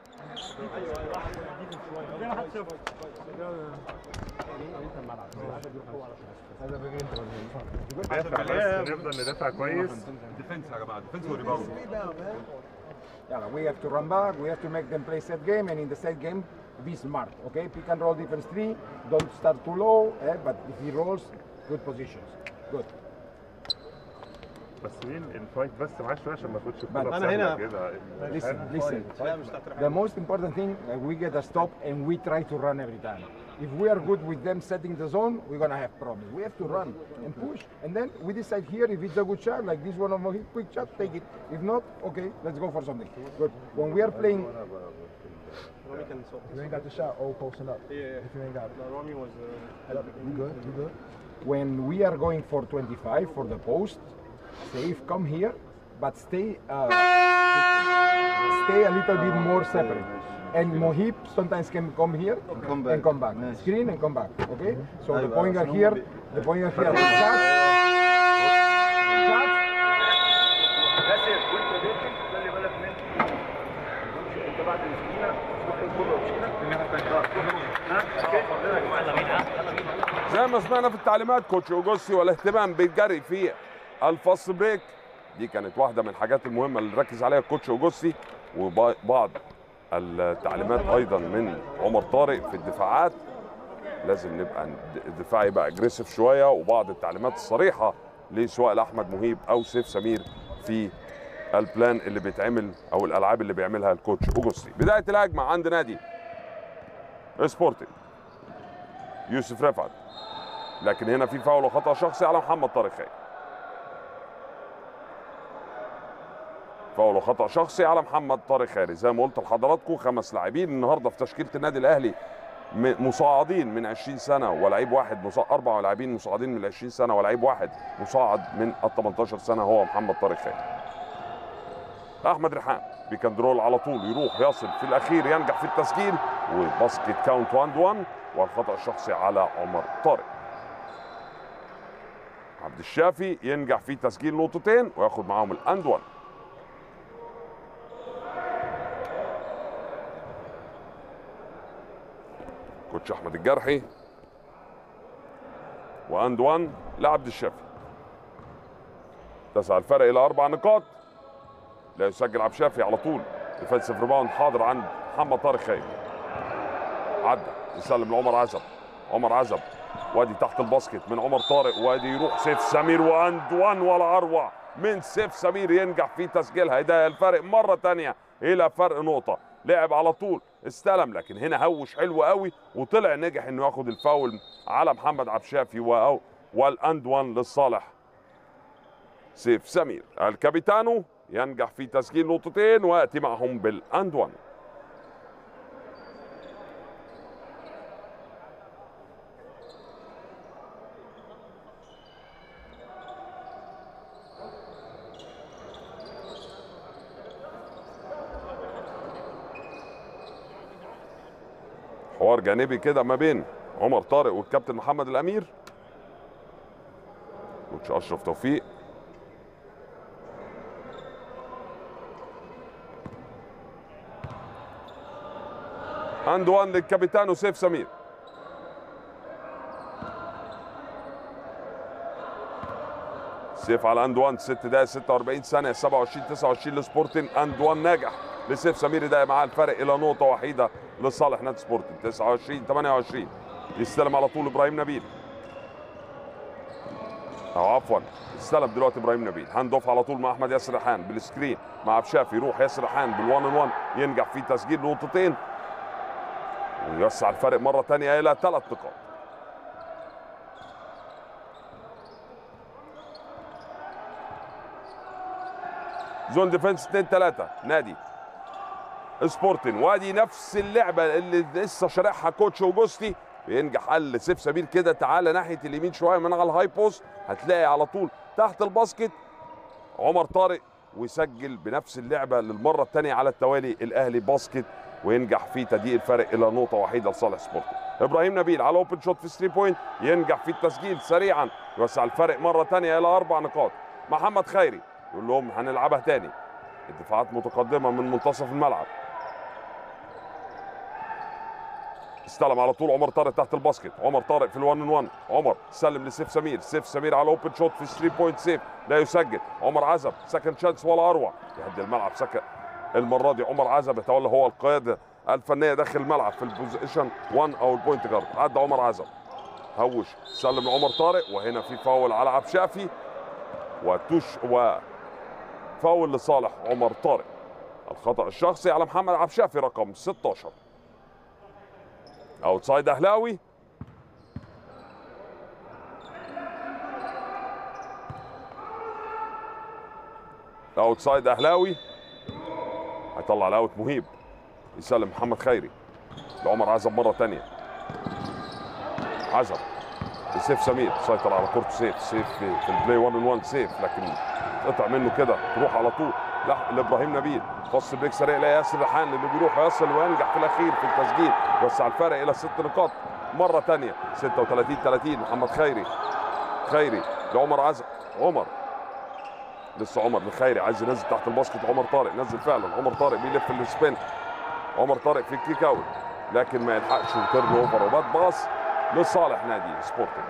ندافع بس نفضل ندافع كويس Yeah, we have to run back. We have to make them play set game, and in the set game, be smart. Okay, pick and roll defense three. Don't start too low, eh, but if he rolls, good positions. Good. بس مين الفايت بس معاه شويه عشان ما تاخدش بعد- الكوره أنا بسهلة هنا. كده Listen, listen. The most important thing, uh, we get a stop and we try to run every time. If we are good with them setting the zone, we're gonna have problems. We have to run and push, and then we decide here if it's a good shot, like this one of my quick shot, take it. If not, okay, let's go for something. But when we are playing, You ain't got the shot, oh, posting up. Yeah, If you ain't got it. no, Romy was. Uh, You good? You good? when we are going for 25 for the post, safe, come here, but stay uh, stay a little bit more separate. And Mohib sometimes can come here come back. and come back. Nice. Screen and come back. Okay? So the أيوة، point guard عشان هم here, بي- the point guard here. Shots. Shots. ياسر وانت داخل خلي بالك من انت بعد السكينه تروح الكوره زي ما سمعنا في التعليمات كوتش اوجوستي والاهتمام بالجري في الفاست بريك دي كانت واحده من الحاجات المهمه اللي ركز عليها الكوتش اوجوستي وبعض التعليمات ايضا من عمر طارق في الدفاعات لازم نبقى الدفاع يبقى اجريسيف شويه وبعض التعليمات الصريحه لسواء لاحمد مهيب او سيف سمير في البلان اللي بيتعمل او الالعاب اللي بيعملها الكوتش اوجوستي بدايه الهجمه عند نادي سبورتنج يوسف رفعت لكن هنا في فاول وخطا شخصي على محمد طارق خير فاول وخطا شخصي على محمد طارق خيري زي ما قلت لحضراتكم خمس لاعبين النهارده في تشكيله النادي الاهلي م- مصاعدين من 20 سنه ولعيب واحد مصا... اربع لاعبين مصاعدين من 20 سنه ولعيب واحد مصاعد من ال 18 سنه هو محمد طارق خيري احمد ريحان بيكندرول على طول يروح يصل في الاخير ينجح في التسجيل وباسكت كاونت 1 1 والخطا الشخصي على عمر طارق عبد الشافي ينجح في تسجيل نقطتين وياخد معاهم الاند 1 كوتش احمد الجرحي واند 1 لعبد الشافي تسع الفرق الى اربع نقاط لا يسجل عبد الشافي على طول ديفensive ريباوند حاضر عند محمد طارق خير عدى يسلم لعمر عزب عمر عزب وادي تحت الباسكت من عمر طارق وادي يروح سيف سمير واند 1 ولا اروع من سيف سمير ينجح في تسجيلها يضيق الفرق مره تانية الى فرق نقطه لعب على طول استلم لكن هنا هوش حلو قوي وطلع نجح انه ياخد الفاول على محمد عبد الشافي و- والاند وان لصالح سيف سمير الكابيتانو ينجح في تسجيل نقطتين وياتي معهم بالاند وان حوار جانبي كده ما بين عمر طارق والكابتن محمد الامير كوتش اشرف توفيق اند وان للكابيتانو سيف سمير سيف على اند وان 6 دقائق 46 ثانيه 27 29 لسبورتنج اند وان ناجح لسيف سمير ده معاه الفرق الى نقطه وحيده لصالح نادي سبورتنج 29 28 يستلم على طول ابراهيم نبيل او عفوا استلم دلوقتي ابراهيم نبيل هاند اوف على طول مع احمد ياسر ريحان بالسكرين مع عبد الشافي يروح ياسر ريحان بالوان ان وان ينجح في تسجيل نقطتين ويوسع الفرق مره ثانيه الى ثلاث نقاط زون ديفنس 2 3 نادي سبورتن وادي نفس اللعبه اللي لسه شارحها كوتش اوجوستي ينجح قال سيف سمير كده تعالى ناحيه اليمين شويه من على الهاي بوست هتلاقي على طول تحت الباسكت عمر طارق ويسجل بنفس اللعبه للمره الثانيه على التوالي الاهلي باسكت وينجح في تضييق الفرق الى نقطه وحيده لصالح سبورتنج ابراهيم نبيل على اوبن شوت في 3 بوينت ينجح في التسجيل سريعا يوسع الفرق مره ثانيه الى اربع نقاط محمد خيري يقول لهم هنلعبها تاني الدفاعات متقدمه من منتصف الملعب استلم على طول عمر طارق تحت الباسكت عمر طارق في الوان ان 1 عمر سلم لسيف سمير سيف سمير على اوبن شوت في 3 بوينت سيف لا يسجل عمر عزب سكند شانس ولا اروع يهدي الملعب سكن المره دي عمر عزب يتولى هو القياده الفنيه داخل الملعب في البوزيشن 1 او البوينت جارد عدى عمر عزب هوش سلم لعمر طارق وهنا في فاول على عبد شافي وتش وفاول لصالح عمر طارق الخطا الشخصي على محمد عبد شافي رقم 16 اوتسايد اهلاوي اوتسايد اهلاوي هيطلع الاوت مهيب يسلم محمد خيري لعمر عزب مره ثانيه عزب لسيف سمير سيطر على كورته سيف سيف في, في البلاي 1 1 سيف لكن قطع منه كده تروح على طول لا لابراهيم نبيل فص بريك سريع لياسر ريحان اللي بيروح يصل وينجح في الاخير في التسجيل يوسع الفرق الى ست نقاط مره ثانيه 36 30 محمد خيري خيري لعمر عزب عمر لسه عمر لخيري عايز ينزل تحت الباسكت عمر طارق نزل فعلا عمر طارق بيلف السبين عمر طارق في الكيك اوت لكن ما يلحقش وترن اوفر وبات باص لصالح نادي سبورتنج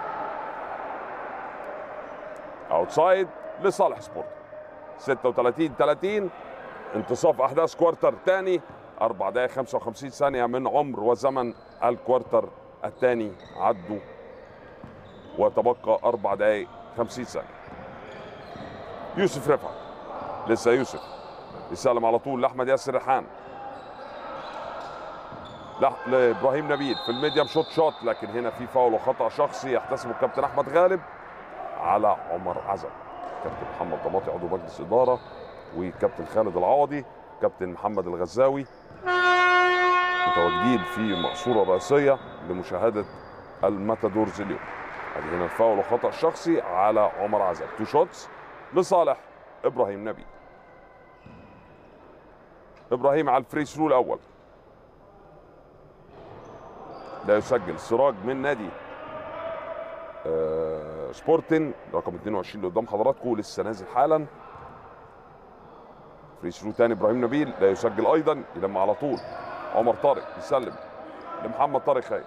اوتسايد لصالح سبورتنج 36 30 انتصاف احداث كوارتر ثاني 4 دقائق 55 ثانيه من عمر وزمن الكوارتر الثاني عدوا وتبقى 4 دقائق 50 ثانيه يوسف رفعت لسه يوسف يسلم على طول لاحمد ياسر ريحان لا لابراهيم نبيل في الميديم شوت شوت لكن هنا في فاول وخطا شخصي يحتسبه الكابتن احمد غالب على عمر عزب كابتن محمد ضماطي عضو مجلس اداره وكابتن خالد العوضي كابتن محمد الغزاوي متواجدين في مقصوره رئيسيه لمشاهده الماتادورز اليوم ادي هنا الفاول وخطا شخصي على عمر عزب تو شوتس لصالح ابراهيم نبيل ابراهيم على الفري ثرو الاول لا يسجل سراج من نادي آه سبورتن رقم 22 اللي قدام حضراتكم لسه نازل حالا فري ثرو تاني ابراهيم نبيل لا يسجل ايضا يلم على طول عمر طارق يسلم لمحمد طارق خير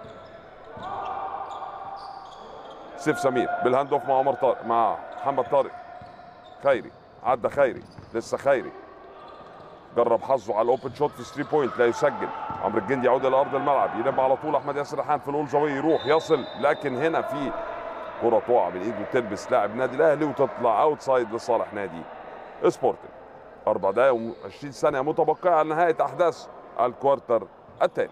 سيف سمير بالهاند اوف مع عمر طارق مع محمد طارق خيري عدى خيري لسه خيري جرب حظه على الاوبن شوت في 3 بوينت لا يسجل عمرو الجندي يعود الى ارض الملعب يلم على طول احمد ياسر ريحان في الاول زاويه يروح يصل لكن هنا في كره تقع من ايده تلبس لاعب نادي الاهلي وتطلع اوتسايد لصالح نادي سبورتنج اربع دقائق و20 ثانيه متبقيه على نهايه احداث الكوارتر الثاني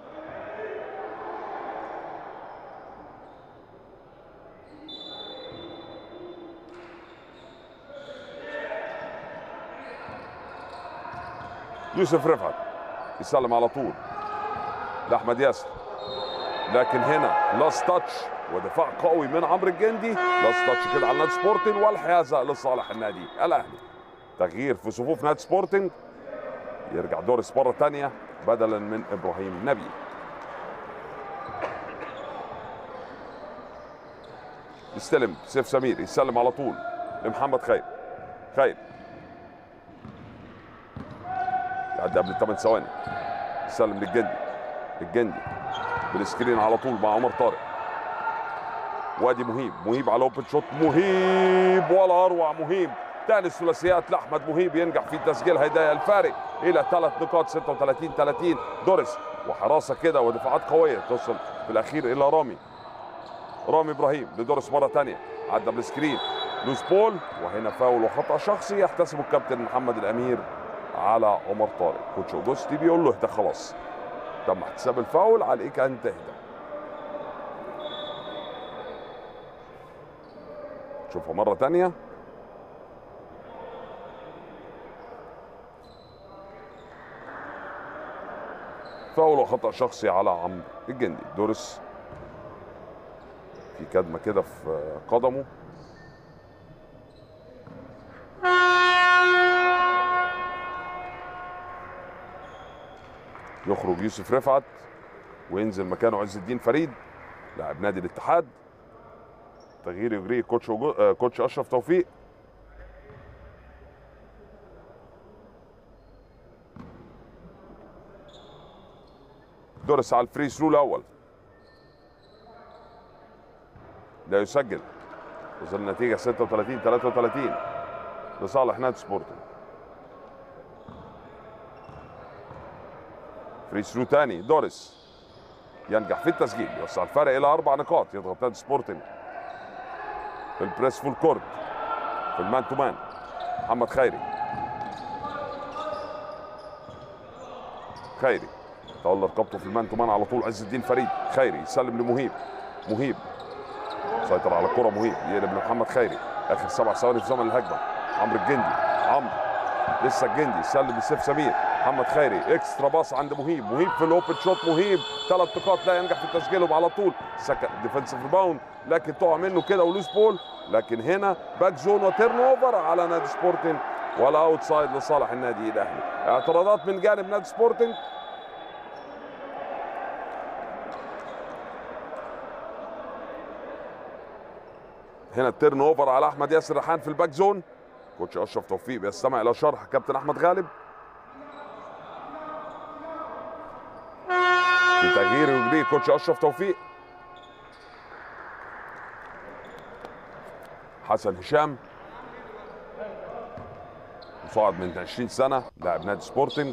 يوسف رفعت يسلم على طول لاحمد ياسر لكن هنا لاست تاتش ودفاع قوي من عمرو الجندي لاست تاتش كده على نادي سبورتنج والحيازه لصالح النادي الاهلي تغيير في صفوف نادي سبورتنج يرجع دورس مره ثانيه بدلا من ابراهيم نبي يستلم سيف سمير يسلم على طول لمحمد خير خير يعدي قبل الثمان ثواني يسلم للجندي الجندي بالسكرين على طول مع عمر طارق وادي مهيب مهيب على اوبن شوت مهيب ولا اروع مهيب ثاني الثلاثيات لاحمد مهيب ينجح في تسجيل هدايا الفارق الى ثلاث نقاط 36 30 دورس وحراسه كده ودفاعات قويه توصل في الاخير الى رامي رامي ابراهيم لدورس مره ثانيه عدى بالسكرين لوس بول وهنا فاول وخطا شخصي يحتسبه الكابتن محمد الامير على عمر طارق كوتش اوجوستي بيقول له اهدى خلاص تم احتساب الفاول عليك ان تهدى شوفها مرة تانية فاول وخطأ شخصي على عمرو الجندي دورس في كدمة كده في قدمه يخرج يوسف رفعت وينزل مكانه عز الدين فريد لاعب نادي الاتحاد تغيير يجريه كوتش وجو... آه، كوتش اشرف توفيق دورس على الفري ثرو الاول لا يسجل وصل النتيجه 36 33 لصالح نادي سبورتنج فري ثرو تاني دورس ينجح في التسجيل يوسع الفرق الى اربع نقاط يضغط نادي سبورتنج في البريس فول كورت في المان تو مان محمد خيري خيري تولى رقبته في المان تو مان على طول عز الدين فريد خيري يسلم لمهيب مهيب سيطر على الكرة مهيب يقلب لمحمد خيري اخر سبع ثواني في زمن الهجمه عمرو الجندي عمرو لسه الجندي سلم لسيف سمير محمد خيري اكسترا باص عند مهيب مهيب في الاوبن شوت مهيب ثلاث نقاط لا ينجح في تسجيلهم على طول سكت ديفنسيف ريباوند لكن تقع منه كده ولوس بول لكن هنا باك زون وتيرن اوفر على نادي سبورتنج ولا اوتسايد لصالح النادي الاهلي اعتراضات من جانب نادي سبورتنج هنا التيرن اوفر على احمد ياسر ريحان في الباك زون كوتش اشرف توفيق بيستمع الى شرح كابتن احمد غالب في تغيير يجريه كوتش اشرف توفيق حسن هشام مصاعد من 20 سنه لاعب نادي سبورتنج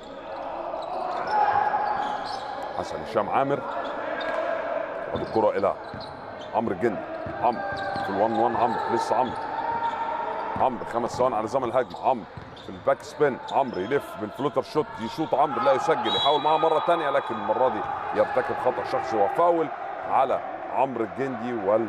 حسن هشام عامر وادي الكره الى عمرو الجندي عمرو في ال 1 1 عمرو لسه عمرو عمرو خمس ثواني على زمن الهجمه عمرو في الباك سبين عمرو يلف بالفلوتر شوت يشوط عمرو لا يسجل يحاول معاه مره ثانيه لكن المره دي يرتكب خطا شخصي وفاول على عمرو الجندي وال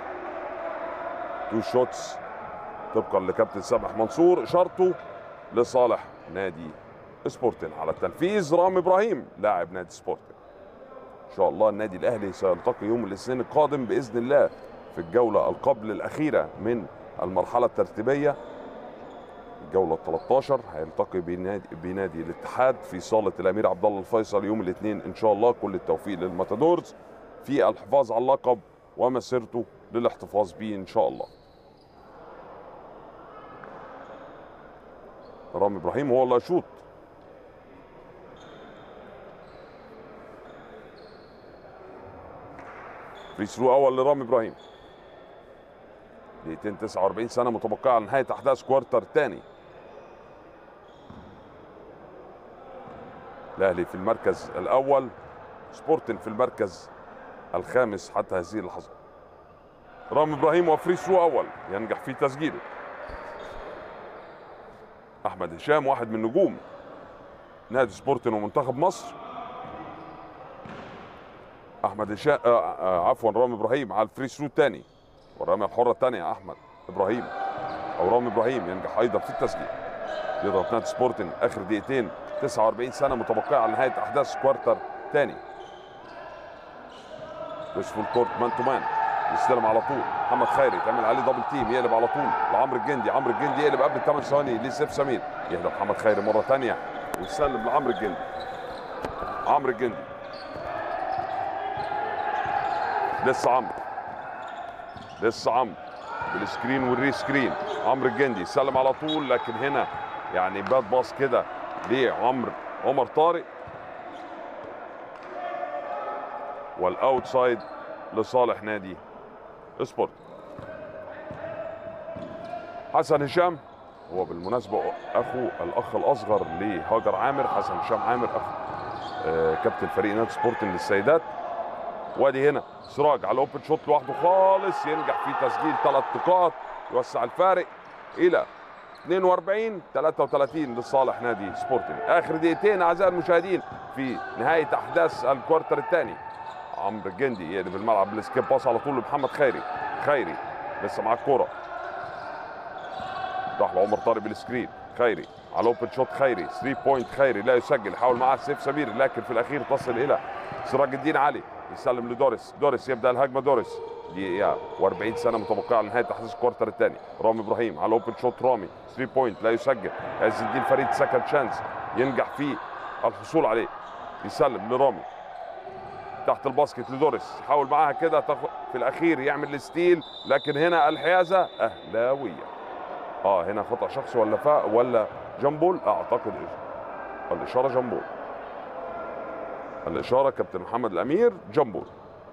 تو شوتس طبقا لكابتن سامح منصور اشارته لصالح نادي سبورتن على التنفيذ رامي ابراهيم لاعب نادي سبورتن ان شاء الله النادي الاهلي سيلتقي يوم الاثنين القادم باذن الله في الجوله القبل الاخيره من المرحله الترتيبيه الجوله ال 13 هيلتقي بنادي بنادي الاتحاد في صاله الامير عبد الله الفيصل يوم الاثنين ان شاء الله كل التوفيق للماتادورز في الحفاظ على اللقب ومسيرته للاحتفاظ به ان شاء الله رامي ابراهيم هو اللي هيشوط فري ثرو اول لرامي ابراهيم دقيقتين 49 سنه متبقيه على نهايه احداث كوارتر ثاني الاهلي في المركز الاول سبورتن في المركز الخامس حتى هذه اللحظه رامي ابراهيم وفري ثرو اول ينجح في تسجيله احمد هشام واحد من نجوم نادي سبورتن ومنتخب مصر احمد هشام آه آه عفوا رامي ابراهيم على الفري ثرو الثاني والرميه الحره الثانيه احمد ابراهيم او رامي ابراهيم ينجح ايضا في التسجيل يضغط نادي سبورتنج اخر دقيقتين 49 سنه متبقيه على نهايه احداث كوارتر ثاني مش فول كورت مان تو مان يستلم على طول محمد خيري تعمل عليه دبل تيم يقلب على طول لعمرو الجندي عمرو الجندي يقلب قبل 8 ثواني لسيف سمير يهدى محمد خيري مره ثانيه ويسلم لعمرو الجندي عمرو الجندي لسه عمرو لسه عمرو بالسكرين والري سكرين عمرو الجندي يسلم على طول لكن هنا يعني باد باص كده لعمرو عمر طارق والاوتسايد لصالح نادي سبورت حسن هشام هو بالمناسبة أخو الأخ الأصغر لهاجر عامر حسن هشام عامر أخ آه، كابتن فريق نادي سبورتنج للسيدات وادي هنا سراج على اوبن شوت لوحده خالص ينجح في تسجيل ثلاث نقاط يوسع الفارق الى 42 33 لصالح نادي سبورتنج اخر دقيقتين اعزائي المشاهدين في نهايه احداث الكوارتر الثاني عمرو الجندي يقلب الملعب بالسكيب باص على طول لمحمد خيري خيري لسه معاه الكوره راح لعمر طارق بالسكرين خيري على اوبن شوت خيري 3 بوينت خيري لا يسجل حاول معاه سيف سمير لكن في الاخير تصل الى سراج الدين علي يسلم لدوريس دوريس يبدا الهجمه دوريس دقيقة و40 سنة متبقية على نهاية أحداث الكوارتر الثاني رامي إبراهيم على أوبن شوت رامي 3 بوينت لا يسجل عز الدين فريد سكند شانس ينجح في الحصول عليه يسلم لرامي تحت الباسكت لدوريس حاول معاها كده تاخد في الأخير يعمل الستيل لكن هنا الحيازة أهلاوية اه هنا خطأ شخصي ولا فا ولا جامبول اعتقد إيه. الإشارة جامبول الإشارة كابتن محمد الأمير جامبول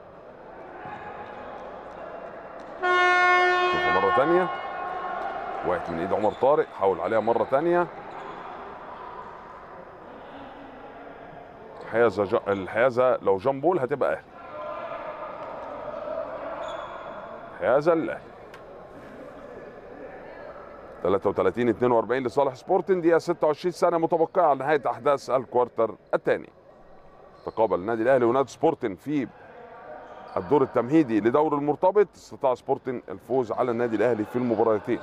شوفوا مرة تانية وقعت من ايد عمر طارق حاول عليها مرة تانية الحيازة ج... الحيازة لو جامبول هتبقى أهلي الحيازة للأهلي 33 42 لصالح سبورتنج دقيقة 26 سنة متبقية على نهاية أحداث الكوارتر الثاني تقابل النادي الأهلي ونادي سبورتنج في الدور التمهيدي لدور المرتبط استطاع سبورتنج الفوز على النادي الاهلي في المباراتين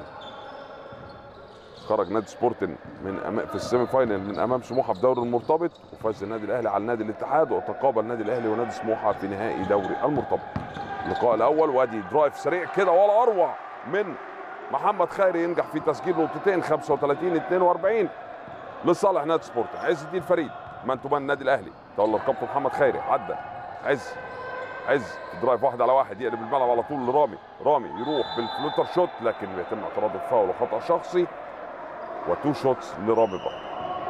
خرج نادي سبورتنج من أمام في السيمي فاينل من امام سموحه في دوري المرتبط وفاز النادي الاهلي على نادي الاتحاد وتقابل النادي الاهلي ونادي سموحه في نهائي دوري المرتبط اللقاء الاول وادي درايف سريع كده ولا اروع من محمد خيري ينجح في تسجيل نقطتين 35 42 لصالح نادي سبورتنج عز الدين فريد مان تو مان النادي الاهلي تولى رقبته محمد خيري عدى عز عز درايف واحد على واحد يقلب الملعب على طول لرامي رامي يروح بالفلوتر شوت لكن بيتم اعتراضه بفاول وخطا شخصي وتو شوتس لرامي بقى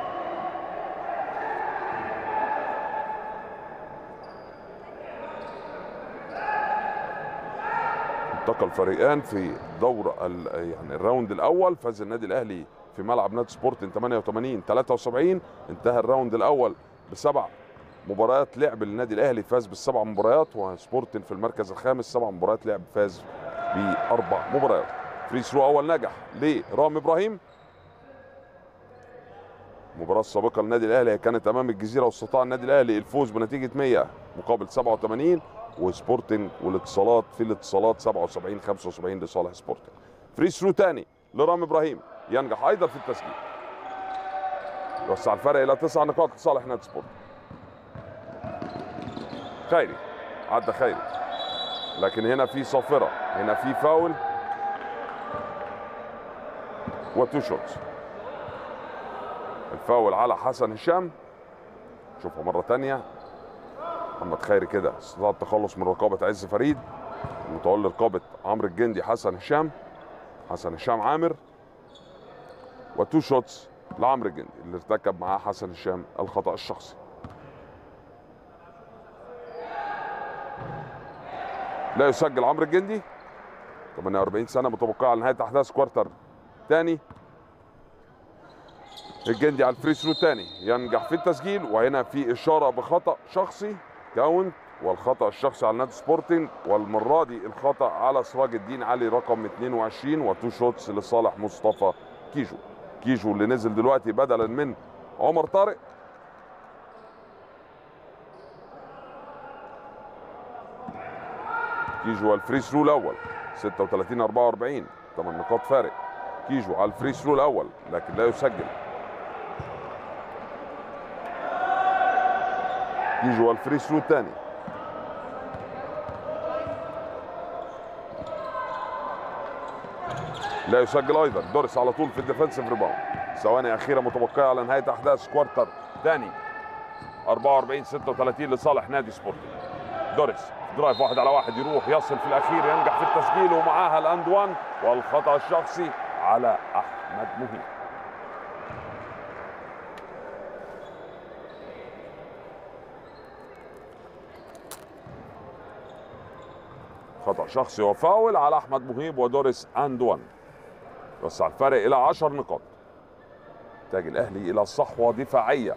التقى الفريقان في دور ال- يعني الراوند الاول فاز النادي الاهلي في ملعب نادي سبورتنج 88 73 انتهى الراوند الاول بسبع مباريات لعب النادي الاهلي فاز بالسبع مباريات وسبورتن في المركز الخامس سبع مباريات لعب فاز باربع مباريات فري ثرو اول نجح لرامي ابراهيم المباراة السابقة للنادي الأهلي كانت أمام الجزيرة واستطاع النادي الأهلي الفوز بنتيجة 100 مقابل 87 وسبورتنج والاتصالات في الاتصالات 77 75 لصالح سبورتنج. فري ثرو تاني لرامي إبراهيم ينجح أيضا في التسجيل. يوسع الفرق إلى تسع نقاط لصالح نادي سبورتنج. خيري عدى خيري لكن هنا في صافرة هنا في فاول وتو شوتس الفاول على حسن هشام شوفها مرة تانية محمد خيري كده استطاع التخلص من رقابة عز فريد متولي رقابة عمرو الجندي حسن هشام حسن هشام عامر وتو شوتس لعمرو الجندي اللي ارتكب معاه حسن هشام الخطأ الشخصي لا يسجل عمرو الجندي 48 سنة متبقية على نهاية أحداث كوارتر تاني الجندي على الفري ثرو الثاني ينجح في التسجيل وهنا في اشاره بخطا شخصي كاونت والخطا الشخصي على نادي سبورتنج والمره دي الخطا على سراج الدين علي رقم 22 وتو شوتس لصالح مصطفى كيجو كيجو اللي نزل دلوقتي بدلا من عمر طارق كيجو على الفري ثرو الاول 36 44 8 نقاط فارق كيجو على الفري ثرو الاول لكن لا يسجل كيجو على الفري ثرو الثاني لا يسجل ايضا دوريس على طول في الديفنسيف ريباوند ثواني اخيره متبقيه على نهايه احداث كوارتر ثاني 44 36 لصالح نادي سبورتنج دوريس درايف واحد على واحد يروح يصل في الاخير ينجح في التسجيل ومعاها الاند وان والخطا الشخصي على احمد مهيب خطا شخصي وفاول على احمد مهيب ودوريس اند وان يوسع الفارق الى 10 نقاط يحتاج الاهلي الى صحوه دفاعيه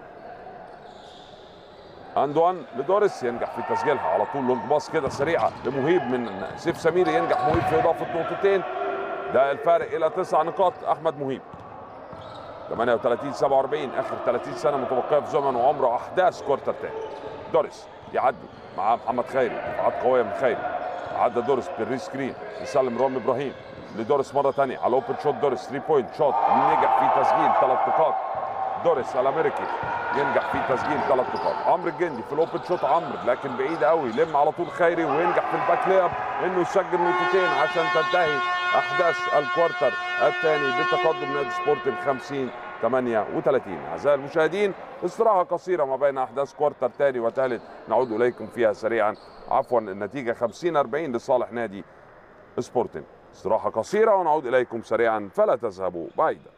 اندوان لدوريس ينجح في تسجيلها على طول لونج باص كده سريعه لمهيب من سيف سمير ينجح مهيب في اضافه نقطتين ده الفارق الى تسع نقاط احمد مهيب 38 47 اخر 30 سنه متبقيه في زمن وعمر احداث كوارتر تاني دوريس يعدي مع محمد خيري دفاعات قويه من خيري عدى دوريس بالري سكرين يسلم رامي ابراهيم لدوريس مره ثانيه على اوبن شوت دوريس 3 بوينت شوت نجح في تسجيل ثلاث نقاط دوريس الامريكي ينجح في تسجيل ثلاث نقاط عمرو الجندي في الاوبن شوت عمرو لكن بعيد قوي لم على طول خيري وينجح في الباك لياب انه يسجل نقطتين عشان تنتهي احداث الكوارتر الثاني بتقدم نادي سبورتنج 50 38 اعزائي المشاهدين استراحه قصيره ما بين احداث كوارتر ثاني وثالث نعود اليكم فيها سريعا عفوا النتيجه 50 40 لصالح نادي سبورتنج استراحه قصيره ونعود اليكم سريعا فلا تذهبوا بعيدا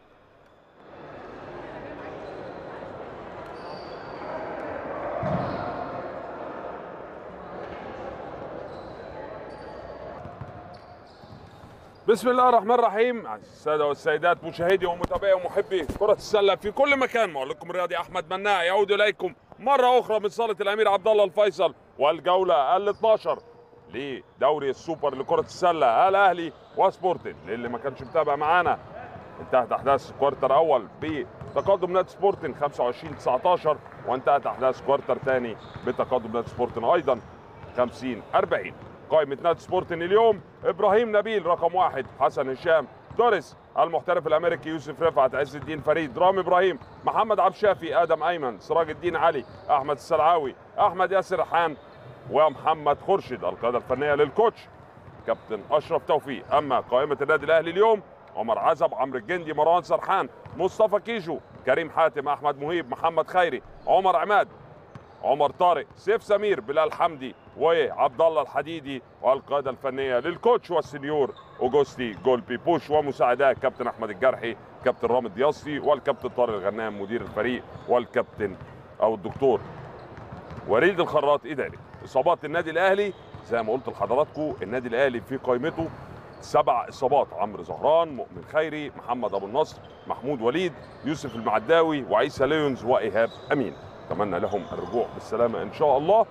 بسم الله الرحمن الرحيم الساده والسيدات مشاهدي ومتابعي ومحبي كره السله في كل مكان معلقكم الرياضي احمد مناع يعود اليكم مره اخرى من صاله الامير عبد الله الفيصل والجوله ال 12 لدوري السوبر لكره السله الاهلي وسبورتنج للي ما كانش متابع معانا انتهت احداث الكوارتر اول بتقدم نادي سبورتنج 25 19 وانتهت احداث كوارتر ثاني بتقدم نادي سبورتنج ايضا 50 40 قائمة نادي سبورتنج اليوم ابراهيم نبيل رقم واحد حسن هشام دوريس المحترف الامريكي يوسف رفعت عز الدين فريد رامي ابراهيم محمد عبد الشافي ادم ايمن سراج الدين علي احمد السلعاوي احمد ياسر حان ومحمد خرشد القياده الفنيه للكوتش كابتن اشرف توفيق اما قائمه النادي الاهلي اليوم عمر عزب عمرو الجندي مروان سرحان مصطفى كيجو كريم حاتم احمد مهيب محمد خيري عمر عماد عمر طارق سيف سمير بلال حمدي وعبد الله الحديدي والقياده الفنيه للكوتش والسنيور اوجوستي جولبي بوش ومساعداه كابتن احمد الجرحي كابتن رامي دياصي والكابتن طارق الغنام مدير الفريق والكابتن او الدكتور وليد الخراط اداري اصابات النادي الاهلي زي ما قلت لحضراتكم النادي الاهلي في قائمته سبع اصابات عمرو زهران مؤمن خيري محمد ابو النصر محمود وليد يوسف المعداوي وعيسى ليونز وايهاب امين اتمنى لهم الرجوع بالسلامه ان شاء الله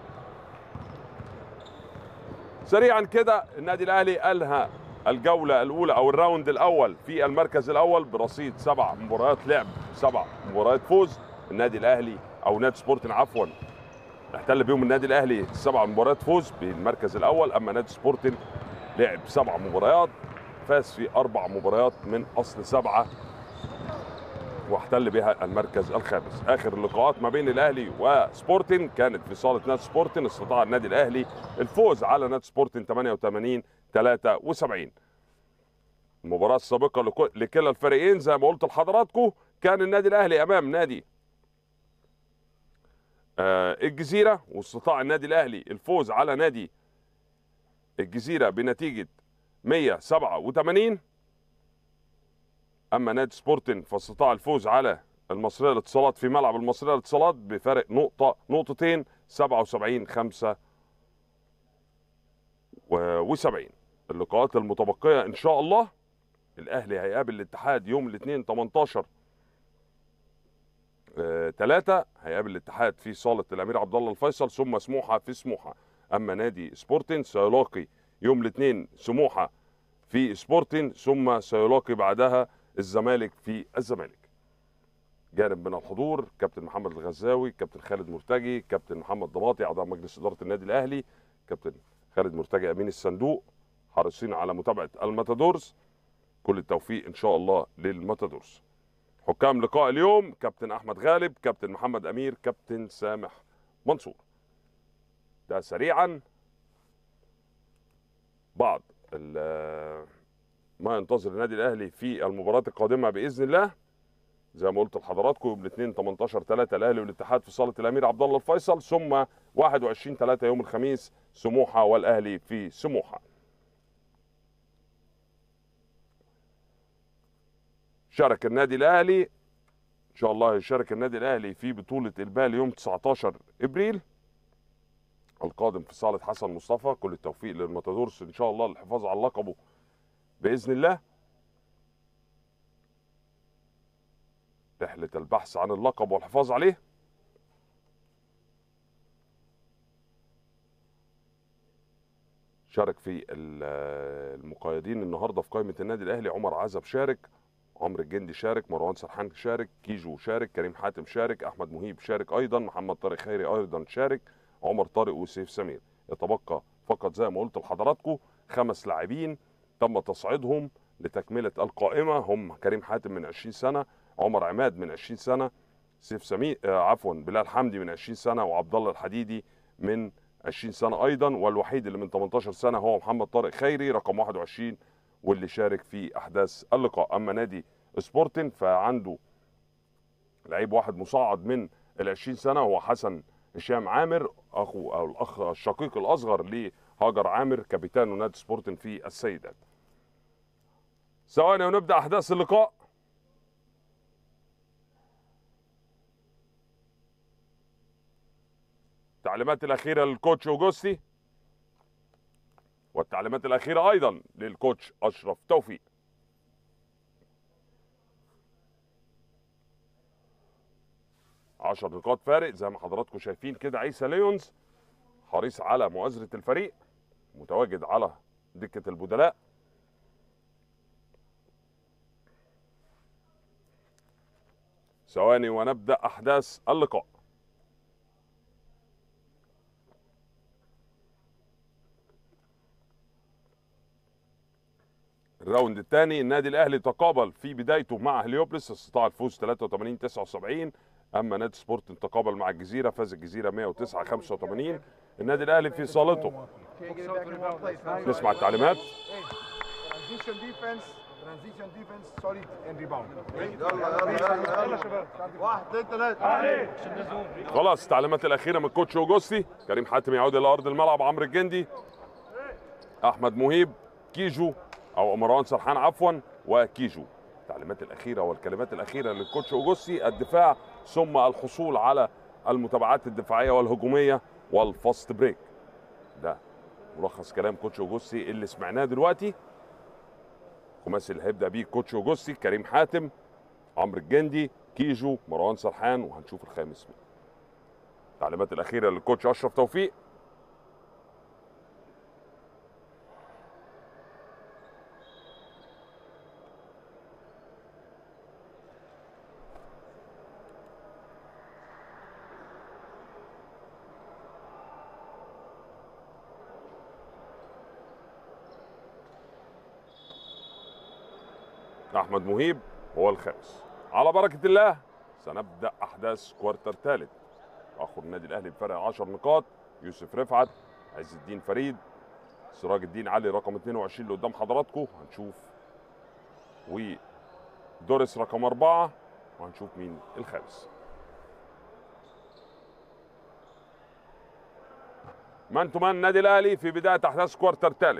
سريعا كده النادي الاهلي انهى الجوله الاولى او الراوند الاول في المركز الاول برصيد سبع مباريات لعب سبع مباريات فوز النادي الاهلي او نادي سبورتنج عفوا احتل بيهم النادي الاهلي سبع مباريات فوز بالمركز الاول اما نادي سبورتنج لعب سبع مباريات فاز في اربع مباريات من اصل سبعه واحتل بها المركز الخامس اخر اللقاءات ما بين الاهلي وسبورتنج كانت في صاله نادي سبورتنج استطاع النادي الاهلي الفوز على نادي سبورتنج 88 73 المباراه السابقه لكل- لكلا الفريقين زي ما قلت لحضراتكم كان النادي الاهلي امام نادي آه، الجزيره واستطاع النادي الاهلي الفوز على نادي الجزيره بنتيجه 187 اما نادي سبورتنج فاستطاع الفوز على المصريه للاتصالات في ملعب المصريه للاتصالات بفارق نقطه نقطتين 77 5 و70 اللقاءات المتبقيه ان شاء الله الاهلي هيقابل الاتحاد يوم الاثنين 18 ثلاثة هيقابل الاتحاد في صالة الأمير عبد الله الفيصل ثم سموحة في سموحة أما نادي سبورتين سيلاقي يوم الاثنين سموحة في سبورتين ثم سيلاقي بعدها الزمالك في الزمالك جانب من الحضور كابتن محمد الغزاوي كابتن خالد مرتجي كابتن محمد ضماطي اعضاء مجلس اداره النادي الاهلي كابتن خالد مرتجى امين الصندوق حريصين على متابعه الماتادورز كل التوفيق ان شاء الله للماتادورز حكام لقاء اليوم كابتن احمد غالب كابتن محمد امير كابتن سامح منصور ده سريعا بعض ال- ما ينتظر النادي الاهلي في المباراه القادمه باذن الله زي ما قلت لحضراتكم يوم الاثنين 18 3 الاهلي والاتحاد في صاله الامير عبد الله الفيصل ثم 21 3 يوم الخميس سموحه والاهلي في سموحه شارك النادي الاهلي ان شاء الله يشارك النادي الاهلي في بطوله البال يوم 19 ابريل القادم في صاله حسن مصطفى كل التوفيق للماتادورس ان شاء الله للحفاظ على لقبه باذن الله رحله البحث عن اللقب والحفاظ عليه شارك في ال- المقيدين النهارده في قائمه النادي الاهلي عمر عزب شارك عمرو الجندي شارك مروان سرحان شارك كيجو شارك كريم حاتم شارك احمد مهيب شارك ايضا محمد طارق خيري ايضا شارك عمر طارق وسيف سمير يتبقى فقط زي ما قلت لحضراتكم خمس لاعبين تم تصعيدهم لتكمله القائمه هم كريم حاتم من 20 سنه عمر عماد من 20 سنه سيف سمير آه عفوا بلال حمدي من 20 سنه وعبد الله الحديدي من 20 سنه ايضا والوحيد اللي من 18 سنه هو محمد طارق خيري رقم 21 واللي شارك في احداث اللقاء اما نادي سبورتن فعنده لعيب واحد مصعد من ال 20 سنه هو حسن هشام عامر اخو او الاخ الشقيق الاصغر لهاجر عامر كابيتان نادي سبورتن في السيدات ثواني ونبدا احداث اللقاء التعليمات الاخيره للكوتش اوجوستي والتعليمات الاخيره ايضا للكوتش اشرف توفيق عشر نقاط فارق زي ما حضراتكم شايفين كده عيسى ليونز حريص على مؤازرة الفريق متواجد على دكة البدلاء ثواني ونبدأ أحداث اللقاء الراوند الثاني النادي الاهلي تقابل في بدايته مع هليوبلس استطاع الفوز 83 79 اما نادي سبورت تقابل مع الجزيره فاز الجزيره 109 85 النادي الاهلي في صالته Can't get it back in one place. Now you- نسمع التعليمات Transition defense, transition defense, solid and rebound. واحد اثنين ثلاثة خلاص التعليمات الاخيره من كوتش اوجوستي كريم حاتم يعود الى ارض الملعب عمرو الجندي احمد مهيب كيجو او مروان سرحان عفوا وكيجو التعليمات الاخيره والكلمات الاخيره للكوتش اوجوستي الدفاع ثم الحصول على المتابعات الدفاعيه والهجوميه والفاست بريك ده ملخص كلام كوتش اوجوستي اللي سمعناه دلوقتي الخماسي اللي هيبدا بيه كوتش اوجوستي كريم حاتم عمرو الجندي كيجو مروان سرحان وهنشوف الخامس مين التعليمات الاخيره للكوتش اشرف توفيق احمد مهيب هو الخامس على بركه الله سنبدا احداث كوارتر ثالث اخر النادي الاهلي بفرق 10 نقاط يوسف رفعت عز الدين فريد سراج الدين علي رقم 22 اللي قدام حضراتكم هنشوف ودوريس رقم أربعة وهنشوف مين الخامس مان تو مان النادي الاهلي في بدايه احداث كوارتر ثالث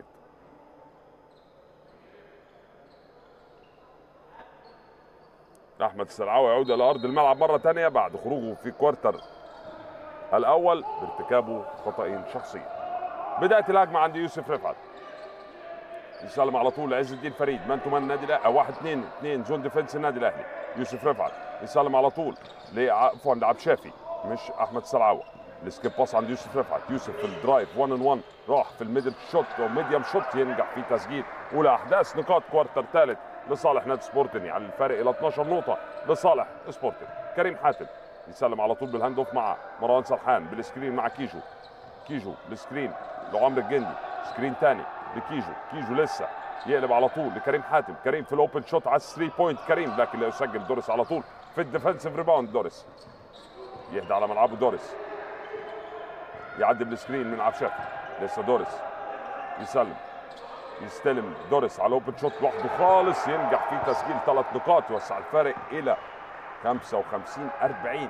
احمد السلعاوي يعود الى ارض الملعب مره ثانيه بعد خروجه في كوارتر الاول بارتكابه خطأين شخصيين بدايه الهجمه عند يوسف رفعت يسلم على طول لعز الدين فريد مان تو مان النادي الاهلي واحد اثنين اثنين زون ديفنس النادي الاهلي يوسف رفعت يسلم على طول عفوا لعبد شافي مش احمد السلعاوي السكيب باص عند يوسف رفعت يوسف في الدرايف 1 ان 1 راح في الميدل شوت او ميديوم شوت ينجح في تسجيل اولى احداث نقاط كوارتر ثالث لصالح نادي سبورتنج يعني الفارق الى 12 نقطه لصالح سبورتنج كريم حاتم يسلم على طول بالهاند اوف مع مروان سرحان بالسكرين مع كيجو كيجو السكرين لعمرو الجندي سكرين تاني لكيجو كيجو لسه يقلب على طول لكريم حاتم كريم في الاوبن شوت على الثري بوينت كريم لكن لا يسجل دوريس على طول في الديفensive ريباوند دوريس يهدى على ملعبه دوريس يعدي بالسكرين من عبد الشافي لسه دوريس يسلم يستلم دوريس على الاوبن شوت لوحده خالص ينجح في تسجيل ثلاث نقاط يوسع الفارق الى 55 40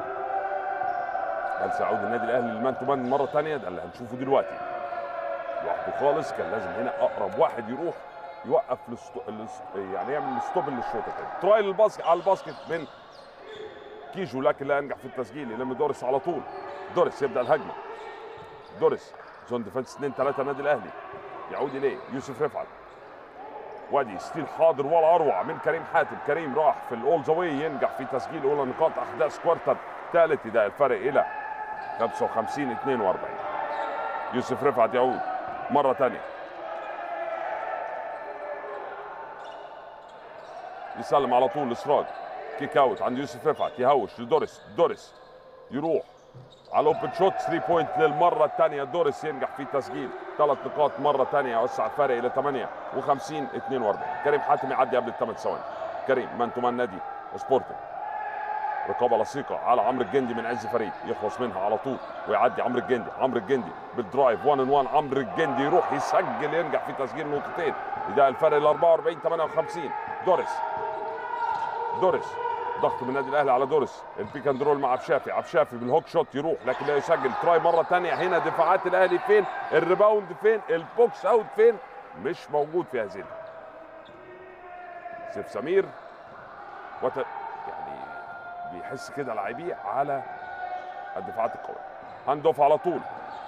هل سيعود النادي الاهلي للمان تو مان مره ثانيه ده اللي هنشوفه دلوقتي لوحده خالص كان لازم هنا اقرب واحد يروح يوقف الاستو... الاس... يعني يعمل ستوب للشوط الثاني تراي للباسكت على الباسكت من كيجو لكن لا ينجح في التسجيل يلم دوريس على طول دوريس يبدا الهجمه دوريس زون ديفنس 2 3 النادي الاهلي يعود اليه يوسف رفعت وادي ستيل حاضر ولا اروع من كريم حاتم كريم راح في الاول ذا واي ينجح في تسجيل اولى نقاط احداث كوارتر ثالث ده الفرق الى 55 42 يوسف رفعت يعود مره ثانيه يسلم على طول لسراج كيك اوت عند يوسف رفعت يهوش لدوريس دوريس يروح على الاوبن شوت 3 بوينت للمره الثانيه دوريس ينجح في تسجيل ثلاث نقاط مره ثانيه يوسع الفارق الى 58 42 كريم حاتم يعدي قبل الثمان ثواني كريم مان تو مان نادي سبورتنج رقابه لصيقه على عمرو الجندي من عز فريد يخلص منها على طول ويعدي عمرو الجندي عمرو الجندي بالدرايف 1 ان 1 عمرو الجندي يروح يسجل ينجح في تسجيل نقطتين يضايق الفرق ل 44 58 دوريس دوريس ضغط من النادي الاهلي على دوريس البيك اند رول مع عبشافي عبشافي بالهوك شوت يروح لكن لا يسجل تراي مره ثانيه هنا دفاعات الاهلي فين الريباوند فين البوكس اوت فين مش موجود في هذه اللعبة. سيف سمير وت... يعني بيحس كده لاعبيه على الدفاعات القويه هاند اوف على طول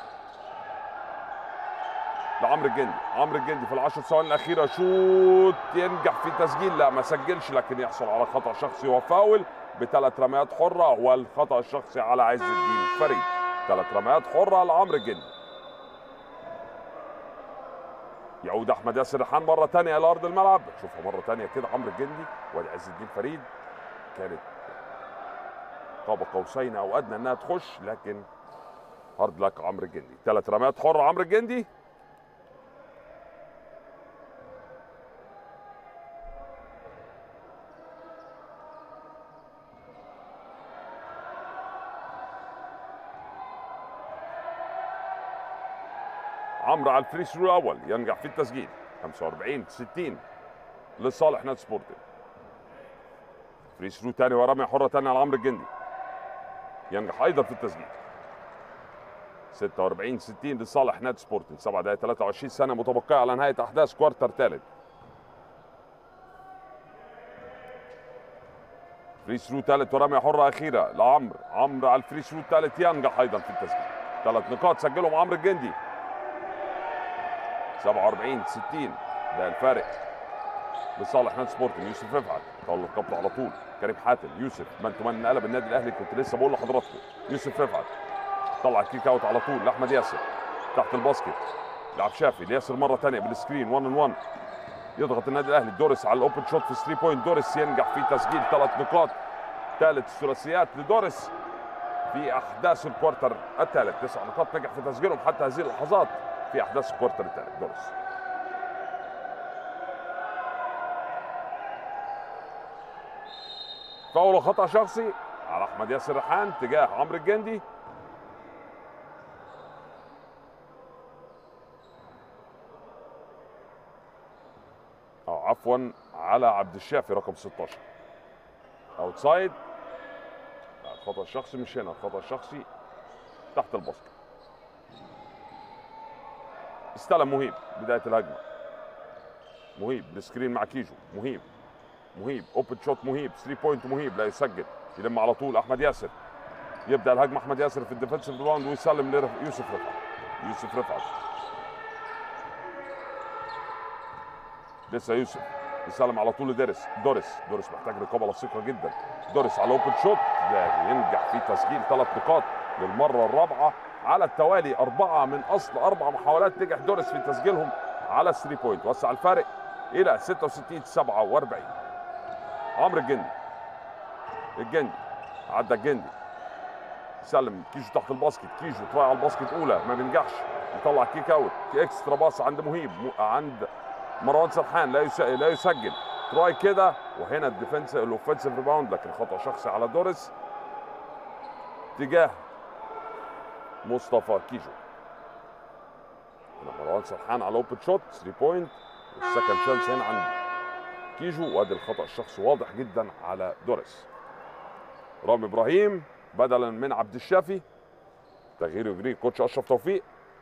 لعمرو الجندي عمرو الجندي في العشر ثواني الاخيره شوت ينجح في تسجيل لا ما سجلش لكن يحصل على خطا شخصي وفاول بثلاث رميات حره والخطا الشخصي على عز الدين فريد ثلاث رميات حره لعمرو الجندي يعود احمد ياسر ريحان مره ثانيه الى ارض الملعب شوفها مره ثانيه كده عمرو الجندي وادي عز الدين فريد كانت قاب قوسين او ادنى انها تخش لكن هارد لك عمرو الجندي ثلاث رميات حره عمرو الجندي عمرو على الفري ثرو الاول ينجح في التسجيل 45 60 لصالح نادي سبورتنج فري ثرو ثاني ورميه حره ثانيه على عمرو الجندي ينجح ايضا في التسجيل 46 60 لصالح نادي سبورتنج 7 دقائق 23 سنه متبقيه على نهايه احداث كوارتر ثالث فري ثرو ثالث ورميه حره اخيره لعمرو عمرو على الفري ثرو الثالث ينجح ايضا في التسجيل ثلاث نقاط سجلهم عمرو الجندي 47 60 ده الفارق لصالح نادي سبورتنج يوسف رفعت طول رقبته على طول كريم حاتم يوسف مان تو مان قلب النادي الاهلي كنت لسه بقول لحضراتكم يوسف رفعت طلع كيك اوت على طول لاحمد ياسر تحت الباسكت لعب شافي لياسر مره ثانيه بالسكرين 1 ان 1 يضغط النادي الاهلي دوريس على الاوبن شوت في 3 بوينت دوريس ينجح في تسجيل ثلاث نقاط ثالث الثلاثيات لدوريس في احداث الكوارتر الثالث تسع نقاط نجح في تسجيلهم حتى هذه اللحظات في احداث الكوارتر الثالث دوريس فاول خطا شخصي على احمد ياسر ريحان تجاه عمرو الجندي اه عفوا على عبد الشافي رقم 16 اوتسايد الخطا الشخصي مش هنا الخطا الشخصي تحت الباسكت استلم مهيب بدايه الهجمه مهيب بالسكرين مع كيجو مهيب مهيب اوبن شوت مهيب 3 بوينت مهيب لا يسجل يلم على طول احمد ياسر يبدا الهجمه احمد ياسر في الديفنسيف ريباوند ويسلم ليوسف رفعت يوسف رفعت لسه يوسف يسلم على طول لدوريس دوريس دوريس محتاج رقابه لصيقه جدا دوريس على اوبن شوت لا ينجح في تسجيل ثلاث نقاط للمره الرابعه على التوالي اربعه من اصل اربع محاولات نجح دوريس في تسجيلهم على 3 بوينت وسع الفارق الى 66 47 عمرو الجندي الجندي عدى الجندي سلم كيجو تحت الباسكت كيجو تراي على الباسكت اولى ما بينجحش يطلع كيك اوت في اكسترا باص عند مهيب م- عند مروان سرحان لا يس... لا يسجل تراي كده وهنا الديفنس الاوفنسيف ريباوند لكن خطا شخصي على دوريس تجاه مصطفى كيجو هنا مروان سرحان على اوبن شوت 3 بوينت والسكند شانس هنا عند كيجو وادي الخطا الشخصي واضح جدا على دوريس رامي ابراهيم بدلا من عبد الشافي تغيير يجري كوتش اشرف توفيق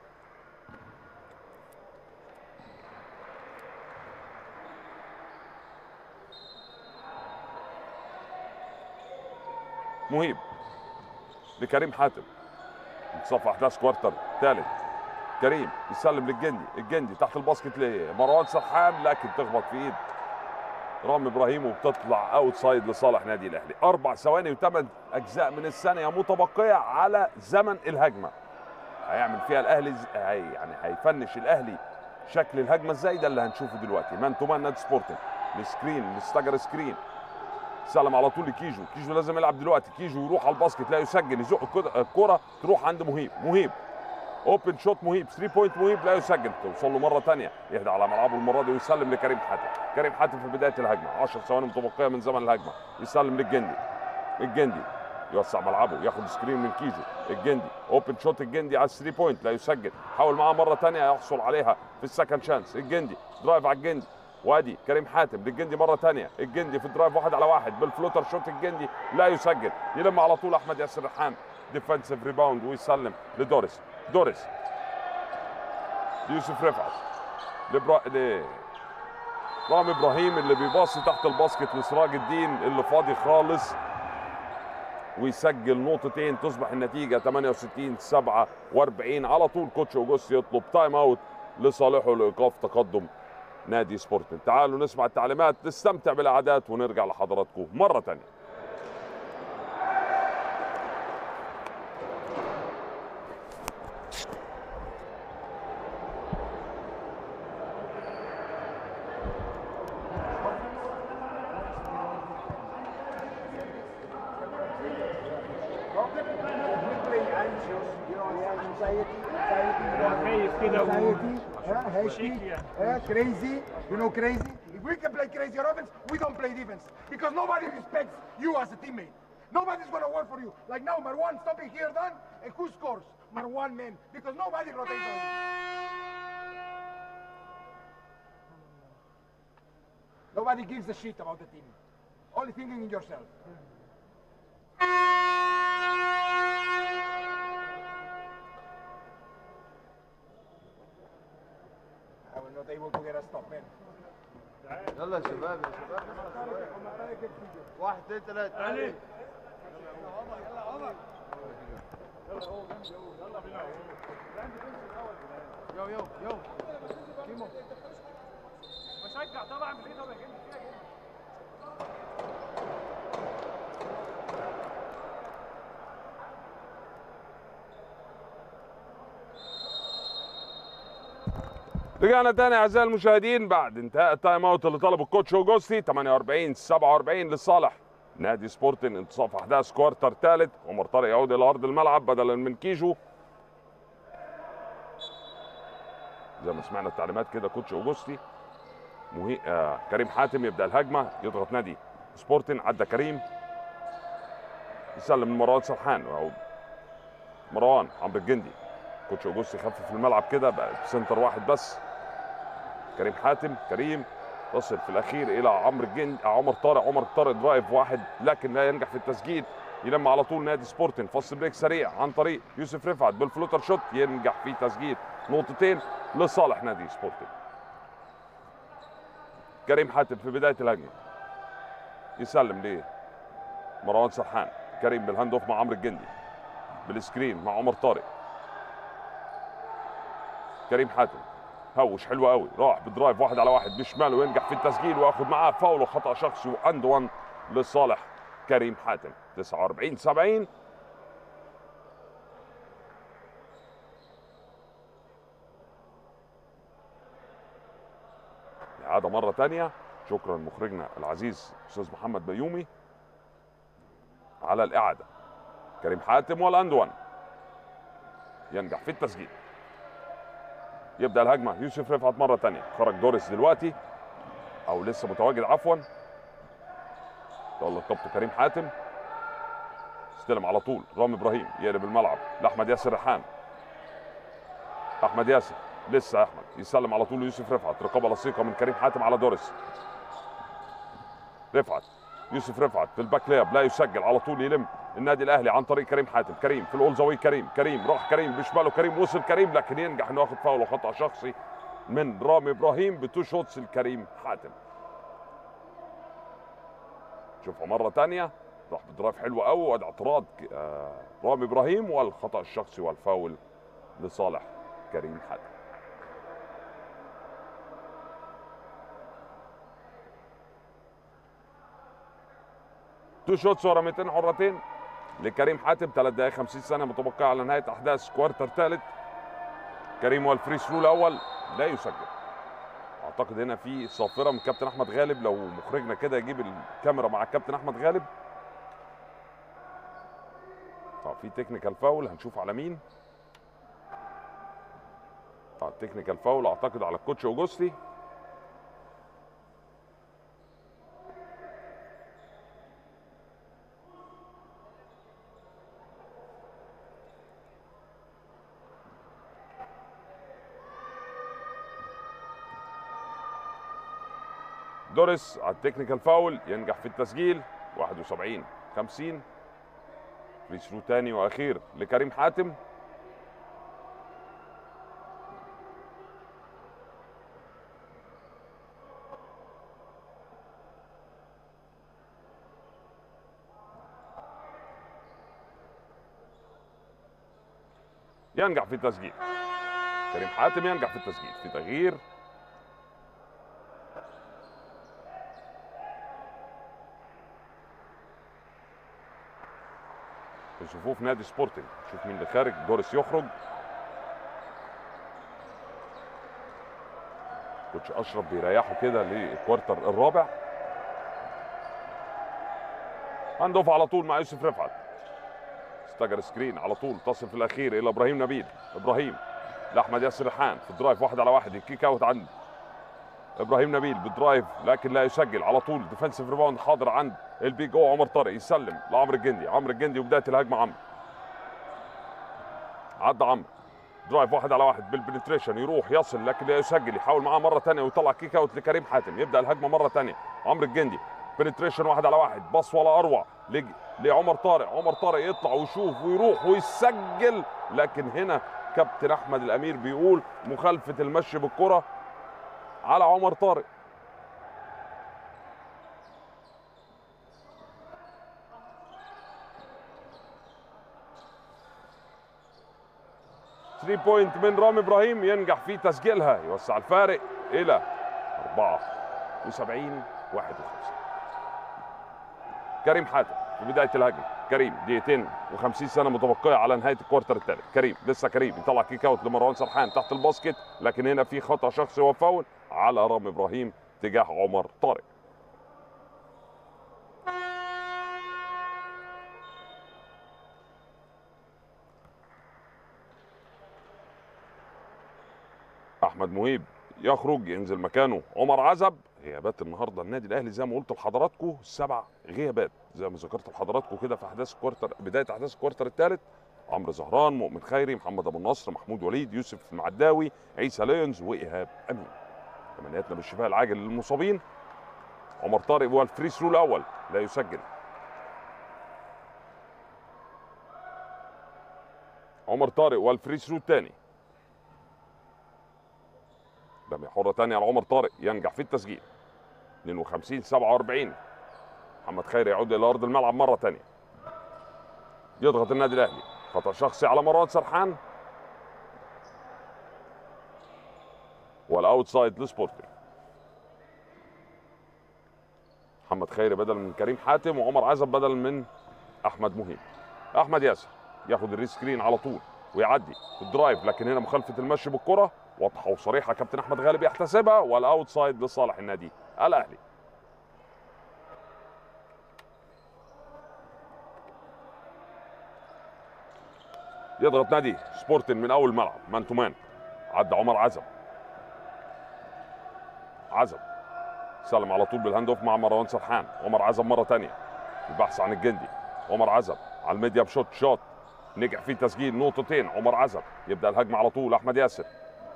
مهيب لكريم حاتم صف احداث كوارتر ثالث كريم يسلم للجندي الجندي تحت الباسكت لمروان سرحان لكن تخبط في ايد رامي ابراهيم وبتطلع اوت سايد لصالح نادي الاهلي اربع ثواني وثمان اجزاء من الثانيه متبقيه على زمن الهجمه هيعمل فيها الاهلي ز- هي يعني هيفنش الاهلي شكل الهجمه ازاي ده اللي هنشوفه دلوقتي مان تو مان نادي سبورتنج السكرين الاستجر سكرين سلم على طول لكيجو كيجو لازم يلعب دلوقتي كيجو يروح على الباسكت لا يسجل يزق الكد- الكره تروح عند مهيب مهيب اوبن شوت مهيب 3 بوينت مهيب لا يسجل توصل له مره ثانيه يهدى على ملعبه المره دي ويسلم لكريم حاتم كريم حاتم في بدايه الهجمه 10 ثواني متبقيه من زمن الهجمه يسلم للجندي الجندي يوسع ملعبه ياخد سكرين من كيجو الجندي اوبن شوت الجندي على 3 بوينت لا يسجل حاول معاه مره ثانيه يحصل عليها في السكند شانس الجندي درايف على الجندي وادي كريم حاتم للجندي مره ثانيه الجندي في الدرايف واحد على واحد بالفلوتر شوت الجندي لا يسجل يلم على طول احمد ياسر ريحان ديفensive ريباوند ويسلم لدوريس دوريس يوسف رفعت لبرا... ل... رامي ابراهيم اللي بيباصي تحت الباسكت لسراج الدين اللي فاضي خالص ويسجل نقطتين تصبح النتيجه 68 47 على طول كوتش اوجوست يطلب تايم اوت لصالحه لايقاف تقدم نادي سبورتنج تعالوا نسمع التعليمات نستمتع بالاعداد ونرجع لحضراتكم مره ثانيه play anxious, you know, yeah, anxiety, anxiety, you know, خايف كده و- anxiety, yeah, hasty, وشيك يعني. yeah, crazy, you know, crazy. If we can play crazy on offense, we don't play defense because nobody respects you as a teammate. Nobody's gonna work for you. Like now, Marwan stopping here, then, and who scores? Marwan, man, because nobody rotates on him. Nobody gives a shit about the team. Only thinking in yourself. I was not able to get a stop, man. يلا يا شباب يا شباب واحد اثنين ثلاثة علي Yo, yo, yo. Kimo. بشجع طبعا بالايد طبعا جدا رجعنا تاني اعزائي المشاهدين بعد انتهاء التايم اوت اللي طلبه الكوتش اوجوستي 48 47 لصالح نادي سبورتنج انتصاف احداث كوارتر ثالث عمر طارق يعود الى ارض الملعب بدلا من كيجو زي ما سمعنا التعليمات كده كوتش اوجوستي مهي... آه كريم حاتم يبدا الهجمه يضغط نادي سبورتنج عدى كريم يسلم لمروان سرحان او مروان عمرو الجندي كوتش اوجوستي خفف الملعب كده بقى سنتر واحد بس كريم حاتم كريم تصل في الاخير الى عمرو الجن عمر طارق عمر طارق درايف واحد لكن لا ينجح في التسجيل يلم على طول نادي سبورتنج فاست بريك سريع عن طريق يوسف رفعت بالفلوتر شوت ينجح في تسجيل نقطتين لصالح نادي سبورتنج كريم حاتم في بدايه الهجمه يسلم ليه مروان سرحان كريم بالهاند اوف مع عمرو الجندي بالسكرين مع عمر طارق كريم حاتم هوش حلو قوي راح بدرايف واحد على واحد بشماله وينجح في التسجيل وياخد معاه فاول وخطا شخصي واند 1 لصالح كريم حاتم 49 70 إعادة مرة تانية شكرا مخرجنا العزيز أستاذ محمد بيومي على الإعادة كريم حاتم والأند 1 ينجح في التسجيل يبدا الهجمه يوسف رفعت مره ثانيه خرج دوريس دلوقتي او لسه متواجد عفوا يلا كابتن كريم حاتم استلم على طول رامي ابراهيم يقلب الملعب لاحمد ياسر ريحان احمد ياسر لسه احمد يسلم على طول يوسف رفعت رقابه لصيقه من كريم حاتم على دوريس رفعت يوسف رفعت في الباك لياب لا يسجل على طول يلم النادي الاهلي عن طريق كريم حاتم كريم في الاولزاوي كريم كريم راح كريم بشماله كريم وصل كريم لكن ينجح انه ياخد فاول وخطا شخصي من رامي ابراهيم بتو شوتس لكريم حاتم شوفها مره ثانيه راح بدرايف حلو قوي وادي اعتراض آه، رامي ابراهيم والخطا الشخصي والفاول لصالح كريم حاتم تو شوتس ورا 200 حرتين لكريم حاتم 3 دقائق 50 ثانيه متبقيه على نهايه احداث كوارتر ثالث كريم والفري ثرو الاول لا يسجل اعتقد هنا في صافره من كابتن احمد غالب لو مخرجنا كده يجيب الكاميرا مع الكابتن احمد غالب طب في تكنيكال فاول هنشوف على مين اه تكنيكال فاول اعتقد على الكوتش اوجوستي دوريس على التكنيكال فاول ينجح في التسجيل 71 50 فري ثرو تاني واخير لكريم حاتم ينجح في التسجيل كريم حاتم ينجح في التسجيل في تغيير في صفوف نادي سبورتنج شوف مين اللي خارج دوريس يخرج كوتش اشرف بيريحه كده للكوارتر الرابع هاند اوف على طول مع يوسف رفعت استجر سكرين على طول تصل في الاخير الى ابراهيم نبيل ابراهيم لاحمد ياسر ريحان في الدرايف واحد على واحد الكيك اوت عند ابراهيم نبيل بالدرايف لكن لا يسجل على طول ديفensive ريباوند حاضر عند البيج او عمر طارق يسلم لعمرو الجندي عمرو الجندي وبدايه الهجمه عمرو عدى عمرو درايف واحد على واحد بالبنتريشن يروح يصل لكن لا يسجل يحاول معاه مره ثانيه ويطلع كيك اوت لكريم حاتم يبدا الهجمه مره ثانيه عمرو الجندي بنتريشن واحد على واحد باص ولا اروع لج... لعمر طارق عمر طارق يطلع ويشوف ويروح ويسجل لكن هنا كابتن احمد الامير بيقول مخالفه المشي بالكره على عمر طارق ثري بوينت من رامي ابراهيم ينجح في تسجيلها يوسع الفارق الى 74 51 كريم حاتم في بدايه الهجمه كريم دقيقتين و50 سنه متبقيه على نهايه الكوارتر الثالث كريم لسه كريم يطلع كيك اوت لمروان سرحان تحت الباسكت لكن هنا في خطا شخصي وفاول على رامي ابراهيم تجاه عمر طارق احمد مهيب يخرج ينزل مكانه عمر عزب غيابات النهارده النادي الاهلي زي ما قلت لحضراتكم سبع غيابات زي ما ذكرت لحضراتكم كده في احداث الكوارتر بدايه احداث الكوارتر الثالث عمرو زهران مؤمن خيري محمد ابو النصر محمود وليد يوسف المعداوي عيسى ليونز وايهاب امين تمنياتنا بالشفاء العاجل للمصابين عمر طارق هو الفري ثرو الاول لا يسجل عمر طارق والفري ثرو الثاني رمي حره ثانيه على عمر طارق ينجح في التسجيل 52 47 محمد خيري يعود الى ارض الملعب مره ثانيه يضغط النادي الاهلي خطا شخصي على مروان سرحان والاوتسايد لسبورتنج محمد خيري بدل من كريم حاتم وعمر عزب بدل من احمد مهيب احمد ياسر ياخد الريسكرين على طول ويعدي في الدرايف لكن هنا مخالفه المشي بالكره واضحه وصريحه كابتن احمد غالب يحتسبها والاوتسايد لصالح النادي الاهلي يضغط نادي سبورتن من اول ملعب مان تو مان عدى عمر عزب عزب سلم على طول بالهاند اوف مع مروان سرحان عمر عزب مره تانية البحث عن الجندي عمر عزب على الميديا بشوت شوت نجح في تسجيل نقطتين عمر عزب يبدا الهجمه على طول احمد ياسر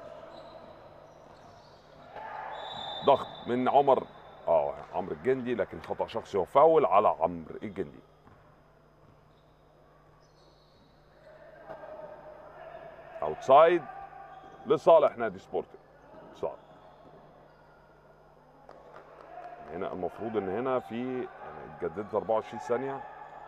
ضغط من عمر اه عمرو الجندي لكن خطا شخصي وفاول على عمرو الجندي اوتسايد لصالح نادي سبورتنج صالح هنا المفروض ان هنا في يعني اتجددت 24 ثانيه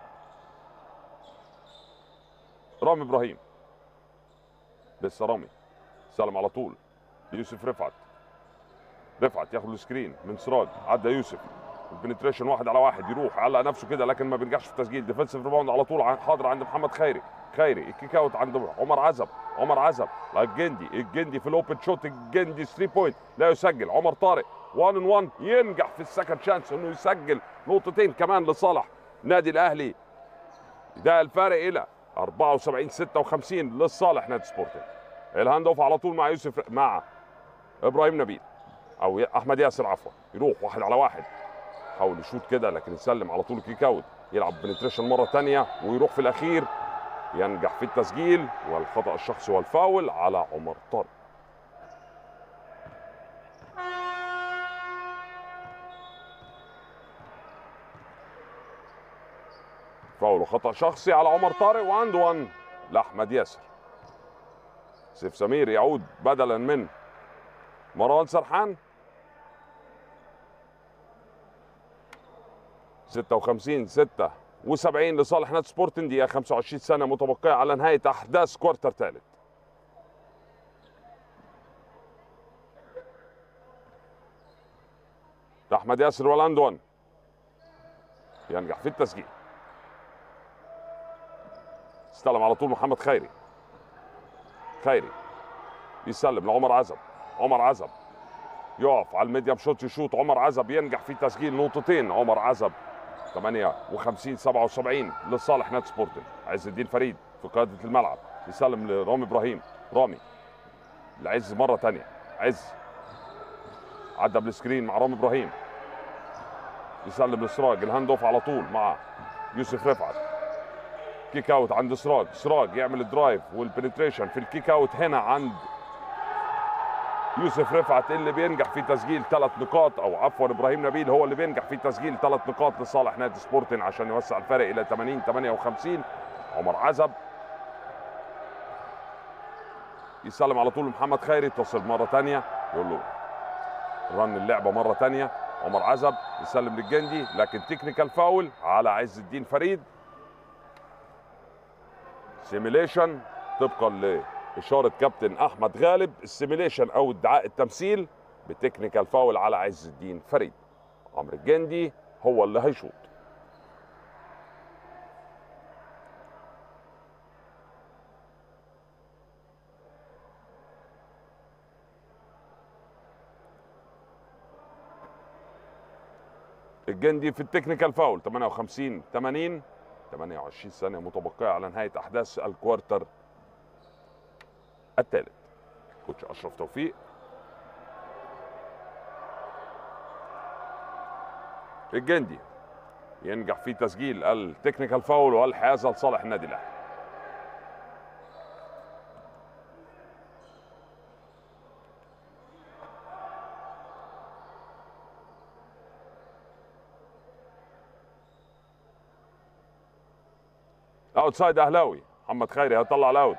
رامي ابراهيم لسه رامي سلم على طول يوسف رفعت رفعت ياخد السكرين من سراج عدى يوسف البنتريشن واحد على واحد يروح علق نفسه كده لكن ما بينجحش في التسجيل ديفنسيف ريباوند على طول حاضر عند محمد خيري خيري الكيك اوت عند عمر عزب عمر عزب الجندي الجندي في الاوبن شوت الجندي 3 بوينت لا يسجل عمر طارق 1 ان 1 ينجح في السكند شانس انه يسجل نقطتين كمان لصالح نادي الاهلي ده الفارق الى 74 56 لصالح نادي سبورتنج الهاند اوف على طول مع يوسف مع ابراهيم نبيل او احمد ياسر عفوا يروح واحد على واحد حاول يشوط كده لكن يسلم على طول كيك اوت يلعب بنتريشن مره ثانيه ويروح في الاخير ينجح في التسجيل والخطا الشخصي والفاول على عمر طارق فاول وخطا شخصي على عمر طارق واند وان لاحمد ياسر سيف سمير يعود بدلا من مروان سرحان 56 76 لصالح نادي سبورتنج دقيقة 25 سنة متبقية على نهاية أحداث كوارتر ثالث أحمد ياسر ولاندون ينجح في التسجيل استلم على طول محمد خيري خيري يسلم لعمر عزب عمر عزب يقف على الميديم شوت يشوط عمر عزب ينجح في تسجيل نقطتين عمر عزب 58 77 لصالح نادي سبورتنج عز الدين فريد في قياده الملعب يسلم لرامي ابراهيم رامي لعز مره ثانيه عز عدى بالسكرين مع رامي ابراهيم يسلم لسراج الهاند اوف على طول مع يوسف رفعت كيك اوت عند سراج سراج يعمل الدرايف والبنتريشن في الكيك اوت هنا عند يوسف رفعت اللي بينجح في تسجيل ثلاث نقاط او عفوا ابراهيم نبيل هو اللي بينجح في تسجيل ثلاث نقاط لصالح نادي سبورتن عشان يوسع الفارق الى 80 58 عمر عزب يسلم على طول محمد خيري يتصل مره ثانيه يقول له رن اللعبه مره ثانيه عمر عزب يسلم للجندي لكن تكنيكال فاول على عز الدين فريد سيميليشن طبقا لاشاره كابتن احمد غالب السيميليشن او ادعاء التمثيل بتكنيكال فاول على عز الدين فريد عمرو الجندي هو اللي هيشوط الجندي في التكنيكال فاول 58 80 28 ثانية متبقية على نهاية أحداث الكوارتر الثالث كوتش أشرف توفيق الجندي ينجح في تسجيل التكنيكال فاول والحيازة لصالح النادي الأهلي اوتسايد اهلاوي محمد خيري هيطلع الاوت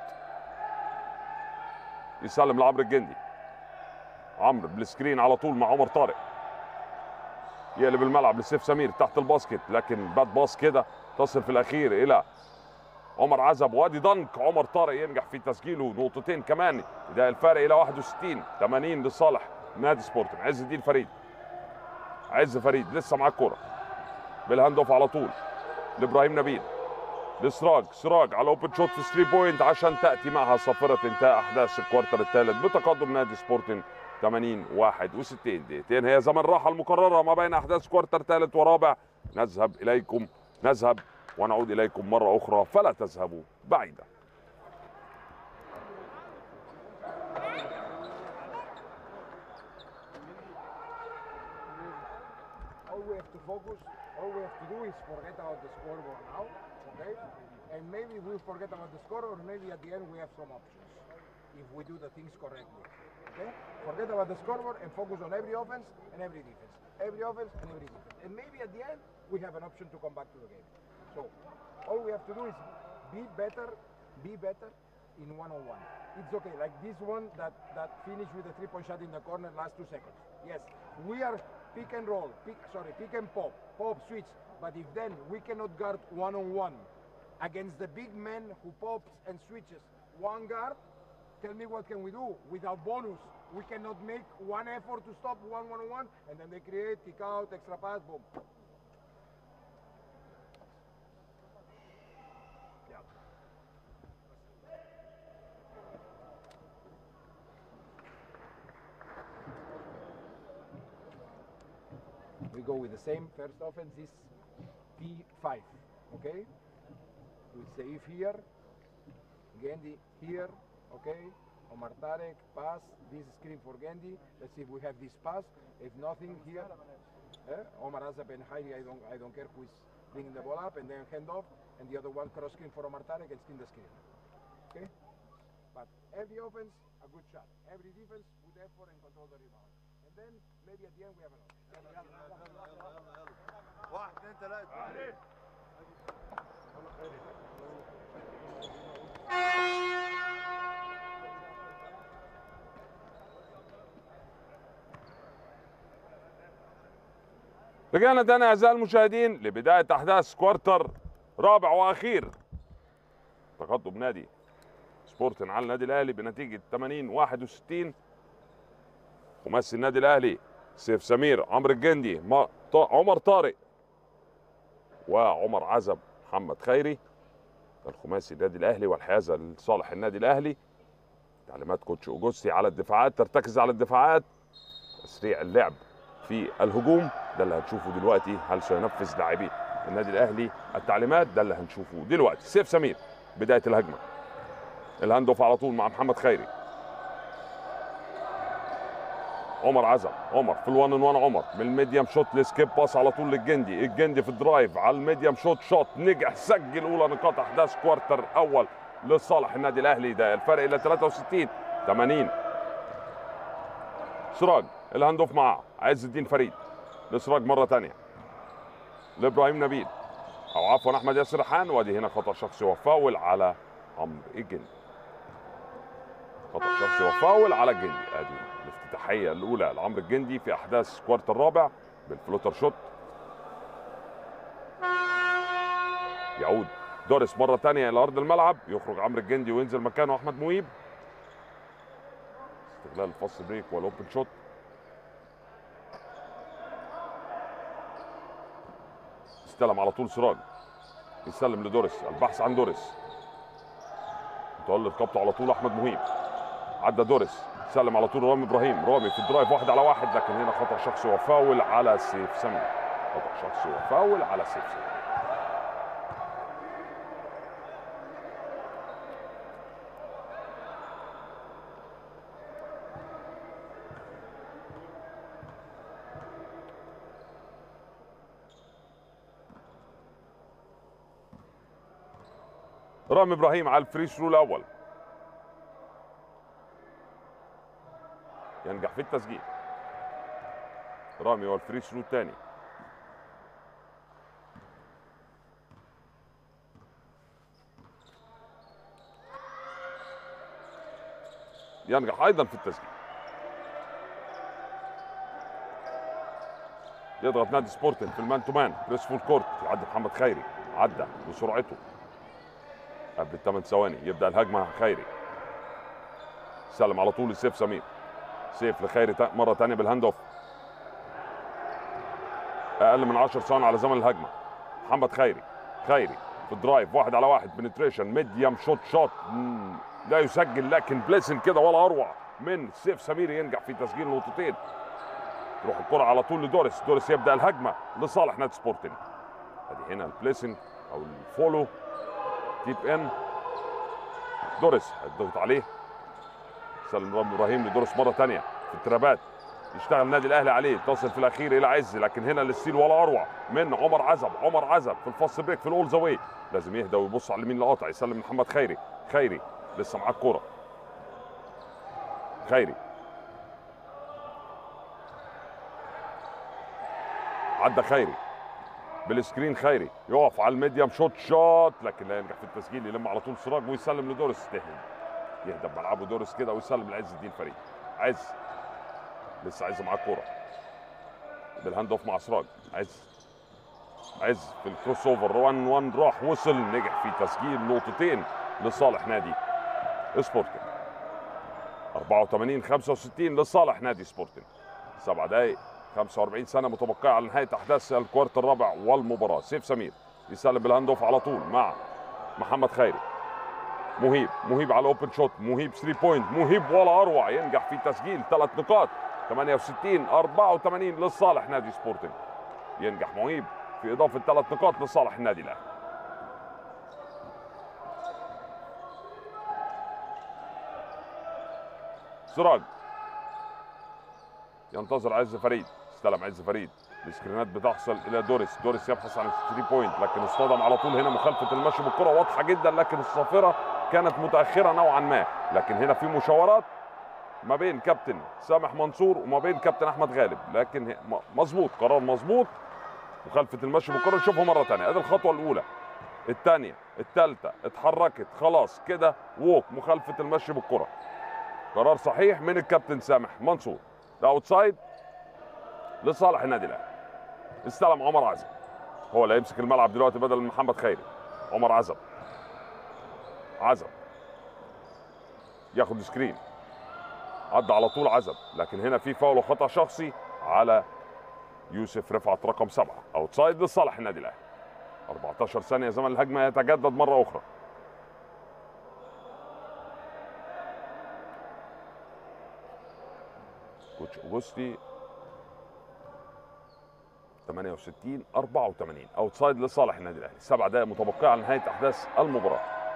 يسلم لعمرو الجندي عمرو بالسكرين على طول مع عمر طارق يقلب الملعب لسيف سمير تحت الباسكت لكن باد باص كده تصل في الاخير الى عمر عزب وادي دنك عمر طارق ينجح في تسجيله نقطتين كمان ده الفارق الى 61 80 لصالح نادي سبورتنج عز الدين فريد عز فريد لسه معاه الكوره بالهاند اوف على طول لابراهيم نبيل لسراج سراج على اوبن شوت في 3 بوينت عشان تاتي معها صافره انتهاء احداث الكوارتر الثالث بتقدم نادي سبورتنج 80 61 دقيقتين هي زمن الراحه المقرره ما بين احداث كوارتر ثالث ورابع نذهب اليكم نذهب ونعود اليكم مره اخرى فلا تذهبوا بعيدا focus. All we have to do is forget about the scoreboard now, okay? And maybe we'll forget about the score, or maybe at the end we have some options if we do the things correctly. Okay? Forget about the scoreboard and focus on every offense and every defense. Every offense and every defense. And maybe at the end we have an option to come back to the game. So all we have to do is be better, be better in one-on-one. It's okay. Like this one that that finished with a three-point shot in the corner last two seconds. Yes, we are pick and roll, pick sorry, pick and pop, pop switch. But if then we cannot guard one-on-one against the big man who pops and switches one guard, tell me what can we do without bonus? We cannot make one effort to stop one one-on-one, and then they create kick out, extra pass, boom. Yeah. We go with the same first offense is P5, okay? We save here, Gandhi here, okay? Omar Tarek, pass, this screen for Gandhi. Let's see if we have this pass. If nothing here, eh? Omar Azap and Heidi, I don't, I don't care who is bringing the ball up, and then hand off, and the other one cross screen for Omar Tarek and spin the screen. Okay? But every offense, a good shot. Every defense, good effort and control the rebound. And then maybe at the end we have an option. واحد اثنين ثلاثة رجعنا تاني اعزائي المشاهدين لبدايه احداث كوارتر رابع واخير تقدم نادي سبورتن على النادي الاهلي بنتيجه 80 61 خماسي النادي الاهلي سيف سمير عمرو الجندي ما- ط- عمر طارق وعمر عزب محمد خيري ده الخماسي النادي الاهلي والحيازه لصالح النادي الاهلي تعليمات كوتش اوجوستي على الدفاعات ترتكز على الدفاعات تسريع اللعب في الهجوم ده اللي هنشوفه دلوقتي هل سينفذ لاعبي النادي الاهلي التعليمات ده اللي هنشوفه دلوقتي سيف سمير بدايه الهجمه الهاند اوف على طول مع محمد خيري عمر عزم عمر في الوان ان وان عمر من الميديم شوت لسكيب باس على طول للجندي الجندي في الدرايف على الميديم شوت شوت نجح سجل اولى نقاط احداث كوارتر اول لصالح النادي الاهلي ده الفرق الى 63 80 سراج الهاند اوف معاه عز الدين فريد لسراج مره ثانيه لابراهيم نبيل او عفوا احمد ياسر ريحان وادي هنا خطا شخصي وفاول على عمرو الجندي خطا شخصي وفاول على الجندي ادي الافتتاحيه الاولى لعمرو الجندي في احداث كوارتر الرابع بالفلوتر شوت يعود دوريس مره ثانيه الى ارض الملعب يخرج عمرو الجندي وينزل مكانه احمد مويب استغلال الفاست بريك والاوبن شوت استلم على طول سراج يسلم لدوريس البحث عن دوريس متولي قبضه على طول احمد مهيب عدى دوريس سلم على طول رامي ابراهيم رامي في الدرايف واحد على واحد لكن هنا خطا شخصي وفاول على سيف سمير خطا شخصي وفاول على سيف سمير رامي ابراهيم على الفري ثرو الاول ينجح في التسجيل رامي والفري ثرو الثاني ينجح ايضا في التسجيل يضغط نادي سبورتنج في المان تو مان بريس فول كورت يعدي محمد خيري عدى بسرعته قبل الثمان ثواني يبدا الهجمه خيري سلم على طول لسيف سمير سيف لخيري تا- مره ثانيه بالهاند اوف اقل من 10 ثواني على زمن الهجمه محمد خيري خيري في الدرايف واحد على واحد بنتريشن ميديم شوت شوت مم، لا يسجل لكن بليسن كده ولا اروع من سيف سمير ينجح في تسجيل نقطتين تروح الكره على طول لدوريس دوريس يبدا الهجمه لصالح نادي سبورتنج ادي هنا البليسنج او الفولو ديب ان دوريس هيضغط عليه سلم رامي ابراهيم لدوريس مره ثانيه في الترابات يشتغل النادي الاهلي عليه تصل في الاخير الى عز لكن هنا للستيل ولا اروع من عمر عزب عمر عزب في الفاست بريك في الاول ذا واي لازم يهدى ويبص على اليمين لقاطع يسلم محمد خيري خيري لسه معاه الكوره خيري عدى خيري بالسكرين خيري يقف على الميديم شوت شوت لكن لا ينجح في التسجيل يلم على طول سراج ويسلم لدورس تهدي يهدى بملعبه دورس كده ويسلم لعز الدين فريد عز لسه عز معاه الكوره بالهاند اوف مع سراج عز عز في الكروس اوفر 1 1 راح وصل نجح في تسجيل نقطتين لصالح نادي سبورتنج 84 65 لصالح نادي سبورتنج سبع دقائق 45 سنه متبقيه على نهايه احداث الكوارت الرابع والمباراه سيف سمير يسلم بالهاند اوف على طول مع محمد خيري مهيب مهيب على اوبن شوت مهيب 3 بوينت مهيب ولا اروع ينجح في تسجيل ثلاث نقاط 68 84 لصالح نادي سبورتنج ينجح مهيب في اضافه ثلاث نقاط لصالح النادي الاهلي سراج ينتظر عز فريد استلم عز فريد السكرينات بتحصل الى دوريس دوريس يبحث عن 3 بوينت لكن اصطدم على طول هنا مخالفه المشي بالكره واضحه جدا لكن الصافره كانت متاخره نوعا ما لكن هنا في مشاورات ما بين كابتن سامح منصور وما بين كابتن احمد غالب لكن هي- م- مظبوط قرار مظبوط مخالفه المشي بالكره نشوفها مره ثانيه ادي الخطوه الاولى الثانيه الثالثه اتحركت خلاص كده ووك مخالفه المشي بالكره قرار صحيح من الكابتن سامح منصور ده اوتسايد لصالح النادي الاهلي استلم عمر عزب هو اللي هيمسك الملعب دلوقتي بدل من محمد خيري عمر عزب عزب ياخد سكرين عدى على طول عزب لكن هنا في فاول وخطا شخصي على يوسف رفعت رقم سبعه اوتسايد لصالح النادي الاهلي 14 ثانيه زمن الهجمه يتجدد مره اخرى كوتش اوجوستي 68 84 اوتسايد لصالح النادي الاهلي سبع دقائق متبقيه على نهايه احداث المباراه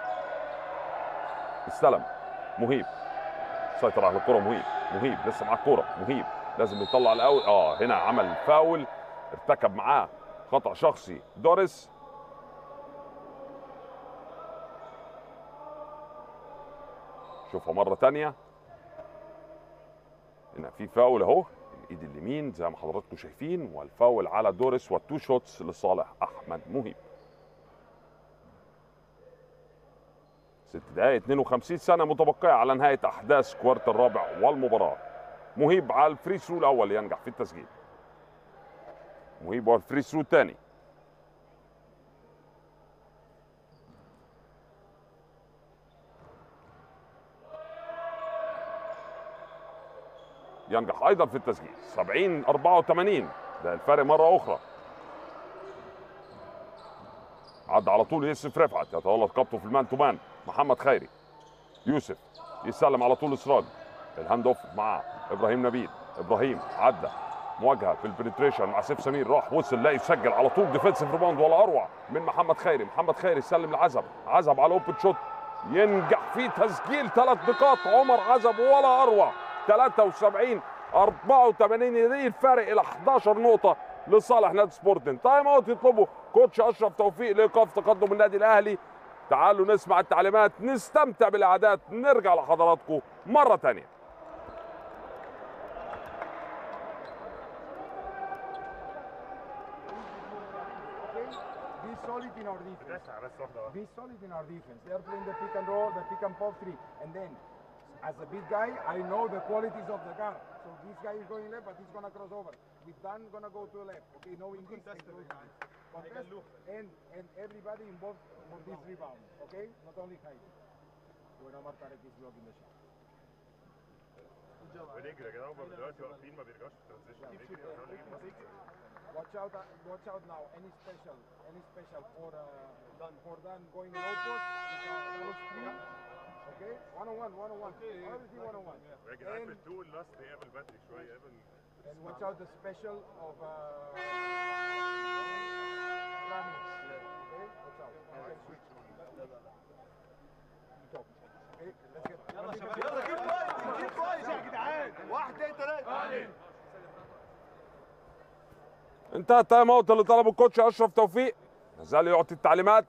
استلم مهيب سيطر على الكره مهيب مهيب لسه معاه الكره مهيب لازم يطلع الاول اه هنا عمل فاول ارتكب معاه خطا شخصي دوريس شوفها مره تانية هنا في فاول اهو الايد اليمين زي ما حضراتكم شايفين والفاول على دوريس والتو شوتس لصالح احمد مهيب ست دقائق 52 سنة متبقية على نهاية أحداث كوارت الرابع والمباراة مهيب على الفري ثرو الأول ينجح في التسجيل مهيب على الفري ثرو الثاني ينجح ايضا في التسجيل 70 84 ده الفرق مره اخرى عدى على طول يوسف رفعت يتولى قبضه في المان تو مان محمد خيري يوسف يسلم على طول اسراج الهاند اوف مع ابراهيم نبيل ابراهيم عدى مواجهه في البنتريشن مع سيف سمير راح وصل لا يسجل على طول ديفensive ريباوند ولا اروع من محمد خيري محمد خيري سلم لعزب عزب على اوبن شوت ينجح في تسجيل ثلاث نقاط عمر عزب ولا اروع 73 84 دي الفارق الى 11 نقطه لصالح نادي سبورتنج تايم اوت يطلبه كوتش اشرف توفيق لايقاف تقدم النادي الاهلي تعالوا نسمع التعليمات نستمتع بالاعداد نرجع لحضراتكم مره ثانيه Okay? Be solid in our defense. Be solid in our defense. They are playing the pick and roll, the pick and pop three. And then, as a big guy, I know the qualities of the guard. So this guy is going left, but he's going to cross over. With Dan, going to go to the left. Okay, knowing this. and those guys. Contest, and, and everybody involved for this rebound. Okay? Not only Heidi. When Omar Tarek is blocking the shot. ونجري يا جدعان هم دلوقتي واقفين ما بيرجعوش في الترانزيشن نجري ونحاول نجيب مساحة. Watch out! uh, Watch out now! Any special? Any special for uh, Dan? For Dan going low post? with, uh, those three? Okay, one on one, one on one. Everything one on one. يا جدعان And, بالتو اللاست يقابل بدري شويه يقابل and watch out the special of uh, running. Okay, watch out. You can switch. Top. Okay, let's get. يلا كيف كويس كيف كويس يا جدعان واحد اثنين ثلاثة انتهى التايم اوت اللي طلبه الكوتش اشرف توفيق ما زال يعطي التعليمات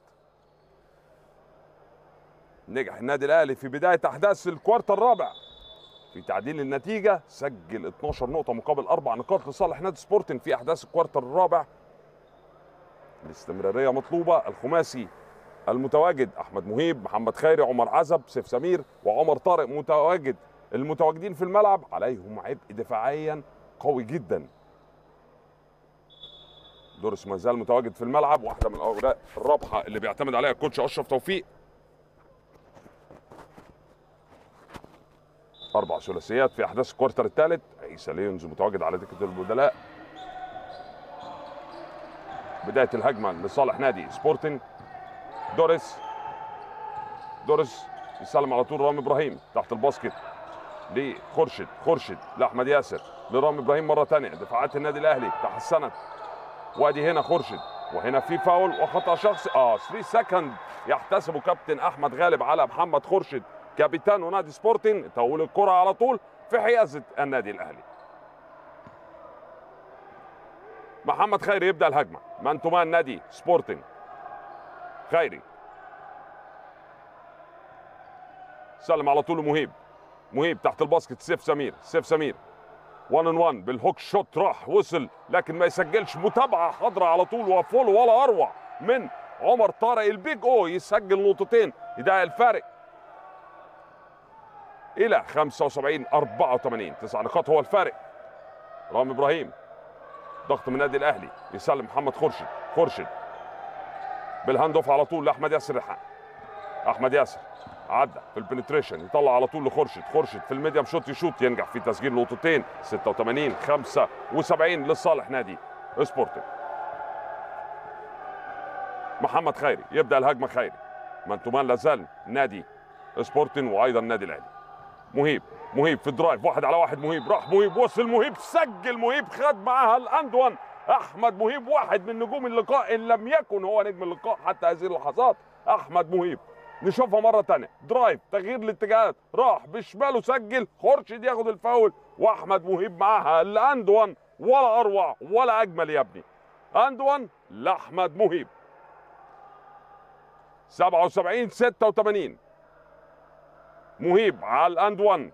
نجح النادي الاهلي في بدايه احداث الكوارتر الرابع في تعديل النتيجه سجل 12 نقطه مقابل اربع نقاط لصالح نادي سبورتنج في احداث الكوارتر الرابع الاستمراريه مطلوبه الخماسي المتواجد احمد مهيب محمد خيري عمر عزب سيف سمير وعمر طارق متواجد المتواجدين في الملعب عليهم عبء دفاعيا قوي جدا دورس ما زال متواجد في الملعب واحده من الاوراق الرابحه اللي بيعتمد عليها الكوتش اشرف توفيق اربع ثلاثيات في احداث الكوارتر الثالث عيسى ليونز متواجد على دكه البدلاء بدايه الهجمه لصالح نادي سبورتنج دوريس دوريس يسلم على طول رامي ابراهيم تحت الباسكت لخورشيد خورشيد لاحمد ياسر لرامي ابراهيم مره ثانيه دفاعات النادي الاهلي تحسنت وادي هنا خورشيد وهنا في فاول وخطا شخصي اه 3 سكند يحتسبه كابتن احمد غالب على محمد خورشيد كابيتان نادي سبورتنج تقول الكره على طول في حيازه النادي الاهلي محمد خيري يبدا الهجمه مان تو مان نادي سبورتنج خيري سلم على طول مهيب مهيب تحت الباسكت سيف سمير سيف سمير 1 ان 1 بالهوك شوت راح وصل لكن ما يسجلش متابعه حاضره على طول وفول ولا اروع من عمر طارق البيج او يسجل نقطتين يضيع الفارق الى 75 84 تسع نقاط هو الفارق رامي ابراهيم ضغط من النادي الاهلي يسلم محمد خورشيد خورشيد بالهاند اوف على طول لاحمد ياسر ريحان احمد ياسر عدى في البنتريشن يطلع على طول لخورشيد خورشيد في الميديم شوت يشوت ينجح في تسجيل نقطتين 86 75 لصالح نادي سبورتنج محمد خيري يبدا الهجمه خيري من تمان لازال نادي سبورتنج وايضا النادي الاهلي مهيب مهيب في الدرايف واحد على واحد مهيب راح مهيب وصل مهيب سجل مهيب خد معاها الاند وان احمد مهيب واحد من نجوم اللقاء ان لم يكن هو نجم اللقاء حتى هذه اللحظات احمد مهيب نشوفها مره تانية درايف تغيير الاتجاهات راح بشماله سجل خورشيد ياخد الفاول واحمد مهيب معاها الاند وان ولا اروع ولا اجمل يا ابني اند وان لاحمد مهيب 77 86 مهيب على الاند 1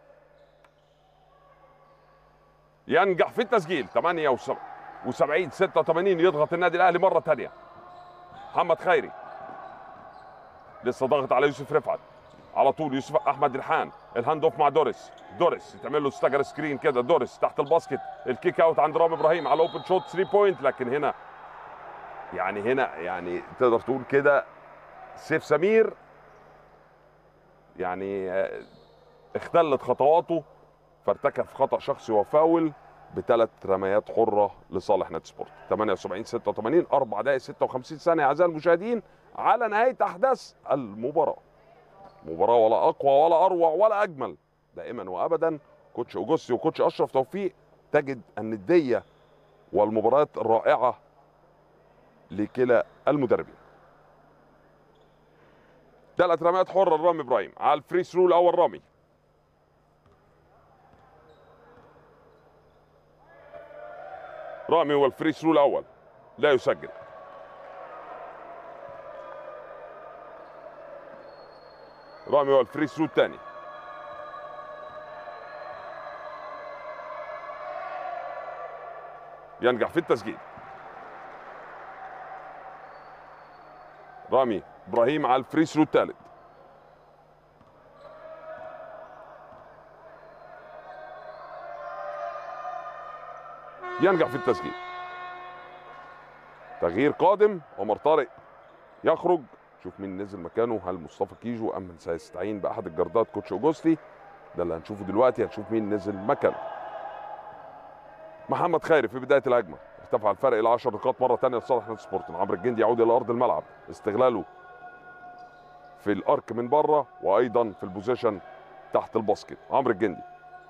ينجح في التسجيل 78 86 يضغط النادي الاهلي مره ثانيه محمد خيري لسه ضاغط على يوسف رفعت على طول يوسف احمد ريحان الهاند اوف مع دوريس دوريس يتعمل له ستاجر سكرين كده دوريس تحت الباسكت الكيك اوت عند رامي ابراهيم على اوبن شوت 3 بوينت لكن هنا يعني هنا يعني تقدر تقول كده سيف سمير يعني آه، اختلت خطواته فارتكب خطا شخصي وفاول بثلاث رميات حره لصالح نادي سبورت 78 86 4 دقائق 56 ثانيه اعزائي المشاهدين على نهايه احداث المباراه مباراه ولا اقوى ولا اروع ولا اجمل دائما وابدا كوتش اوجوستي وكوتش اشرف توفيق تجد النديه والمباريات الرائعه لكلا المدربين ثلاث رميات حره لرامي ابراهيم على الفري ثرو الاول رامي رامي هو الفري ثرو الاول لا يسجل رامي هو الفري ثرو الثاني ينجح في التسجيل رامي ابراهيم على الفري ثرو الثالث ينجح في التسجيل تغيير قادم عمر طارق يخرج شوف مين نزل مكانه هل مصطفى كيجو ام من سيستعين باحد الجردات كوتش اوجوستي ده اللي هنشوفه دلوقتي هنشوف مين نزل مكانه محمد خيري في بدايه الهجمه ارتفع الفرق الى 10 نقاط مره ثانيه لصالح نادي سبورتنج عمرو الجندي يعود الى ارض الملعب استغلاله في الارك من بره وايضا في البوزيشن تحت الباسكت عمرو الجندي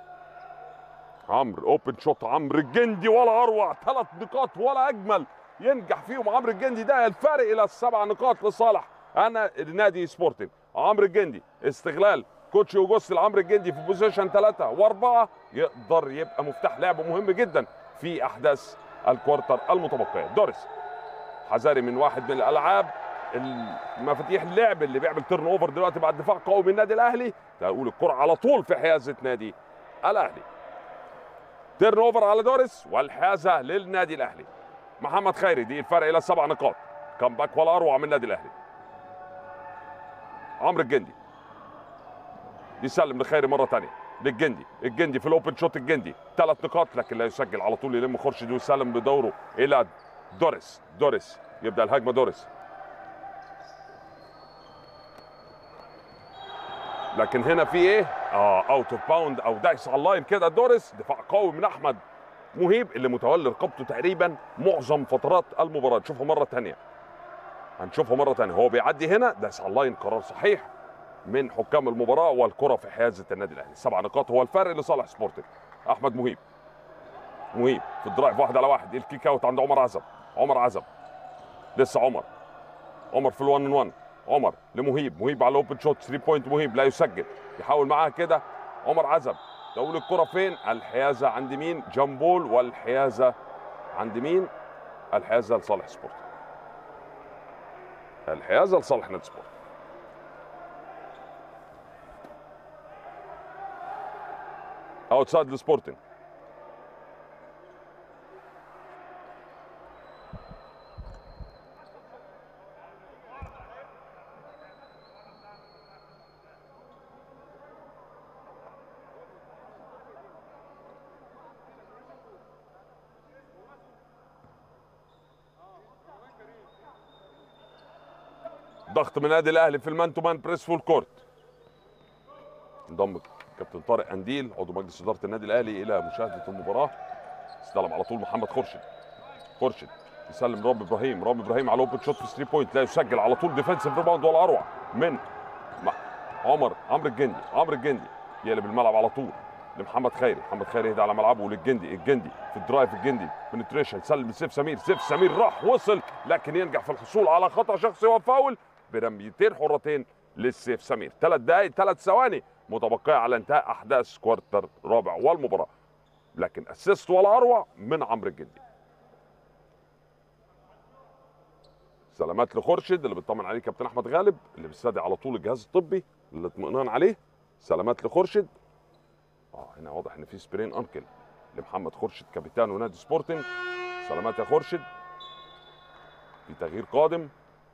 عمرو اوبن شوت عمرو الجندي ولا اروع ثلاث نقاط ولا اجمل ينجح فيهم عمرو الجندي ده الفارق الى السبع نقاط لصالح انا نادي سبورتنج عمرو الجندي استغلال كوتش اوجوست لعمرو الجندي في بوزيشن ثلاثة وأربعة يقدر يبقى مفتاح لعب مهم جدا في أحداث الكوارتر المتبقيه دوريس حذاري من واحد من الالعاب مفاتيح اللعب اللي بيعمل تيرن اوفر دلوقتي بعد دفاع قوي من النادي الاهلي تقول الكره على طول في حيازه نادي الاهلي تيرن اوفر على دوريس والحيازه للنادي الاهلي محمد خيري دي الفرق الى سبع نقاط كم باك ولا اروع من النادي الاهلي عمرو الجندي يسلم لخيري مره ثانيه للجندي الجندي في الاوبن شوت الجندي ثلاث نقاط لكن لا يسجل على طول يلم خورشيد ويسلم بدوره الى دوريس دوريس يبدا الهجمه دوريس لكن هنا في ايه؟ اه اوت اوف باوند او دايس على اللاين كده دوريس دفاع قوي من احمد مهيب اللي متولي رقبته تقريبا معظم فترات المباراه نشوفها مره ثانيه هنشوفها مره ثانيه هو بيعدي هنا دايس على اللاين قرار صحيح من حكام المباراه والكره في حيازه النادي الاهلي سبع نقاط هو الفرق لصالح سبورتنج احمد مهيب مهيب في الدرايف واحد على واحد الكيك اوت عند عمر عزب عمر عزب لسه عمر عمر في الوان 1 عمر لمهيب مهيب على الاوبن شوت 3 بوينت مهيب لا يسجل يحاول معاها كده عمر عزب تقول الكره فين الحيازه عند مين جامبول والحيازه عند مين الحيازه لصالح سبورت الحيازه لصالح نادي سبورت اوتسايد لسبورتنج ضغط من النادي الاهلي في المان تو مان بريس فول كورت انضم كابتن طارق انديل عضو مجلس اداره النادي الاهلي الى مشاهده المباراه استلم على طول محمد خورشيد خورشيد يسلم رامي ابراهيم رامي ابراهيم على اوبن شوت في 3 بوينت لا يسجل على طول ديفensive ريباوند ولا اروع من مع عمر عمرو الجندي عمرو الجندي يقلب الملعب على طول لمحمد خيري محمد خيري يهدى على ملعبه للجندي الجندي في الدرايف الجندي بنتريشن سلم لسيف سمير سيف سمير راح وصل لكن ينجح في الحصول على خطا شخصي وفاول برميتين حرتين للسيف سمير ثلاث دقائق ثلاث ثواني متبقيه على انتهاء احداث كوارتر رابع والمباراه لكن اسيست ولا اروع من عمرو الجندي سلامات لخورشيد اللي بيطمن عليه كابتن احمد غالب اللي بيستدعي على طول الجهاز الطبي اللي اطمئنان عليه سلامات لخورشيد اه هنا واضح ان في سبرين انكل لمحمد خورشيد كابتن ونادي سبورتنج سلامات يا خورشيد في تغيير قادم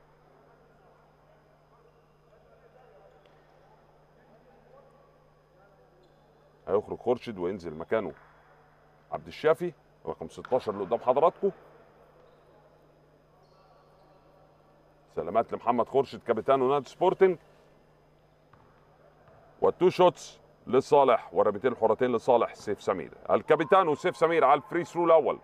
هيخرج خورشيد وينزل مكانه عبد الشافي رقم 16 اللي قدام حضراتكم سلامات لمحمد خورشيد كابتن نادي سبورتنج والتو شوتس لصالح ورميتين الحرتين لصالح سيف سمير الكابتن وسيف سمير على الفري ثرو الاول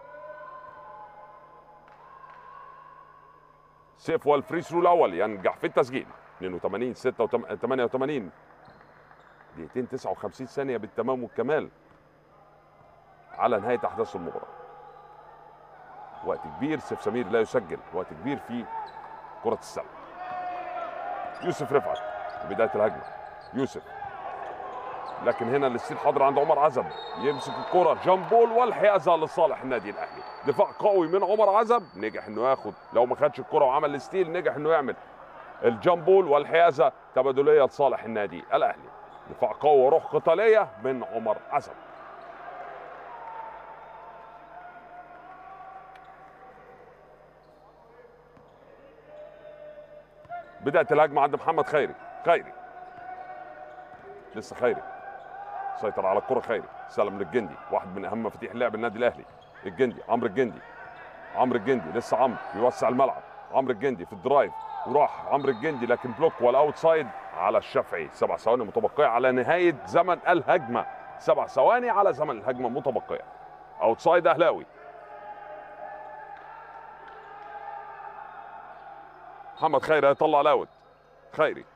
سيف والفري ثرو الاول ينجح في التسجيل 82 86 88 دقيقتين 59 ثانيه بالتمام والكمال على نهايه احداث المباراه وقت كبير سيف سمير لا يسجل وقت كبير في كره السله يوسف رفعت في بدايه الهجمه يوسف لكن هنا الستيل حاضر عند عمر عزب يمسك الكره جامبول والحيازه لصالح النادي الاهلي دفاع قوي من عمر عزب نجح انه ياخد لو ما خدش الكره وعمل الستيل نجح انه يعمل الجامبول والحيازه تبادليه لصالح النادي الاهلي دفاع قوي وروح قتاليه من عمر عزب بدايه الهجمه عند محمد خيري خيري لسه خيري سيطر على الكره خيري سلم للجندي واحد من اهم مفاتيح اللعب النادي الاهلي الجندي عمرو الجندي عمرو الجندي لسه عمرو بيوسع الملعب عمرو الجندي في الدرايف وراح عمرو الجندي لكن بلوك والاوتسايد على الشافعي سبع ثواني متبقيه على نهايه زمن الهجمه سبع ثواني على زمن الهجمه متبقيه اوتسايد اهلاوي محمد خيري هيطلع لاوت خيري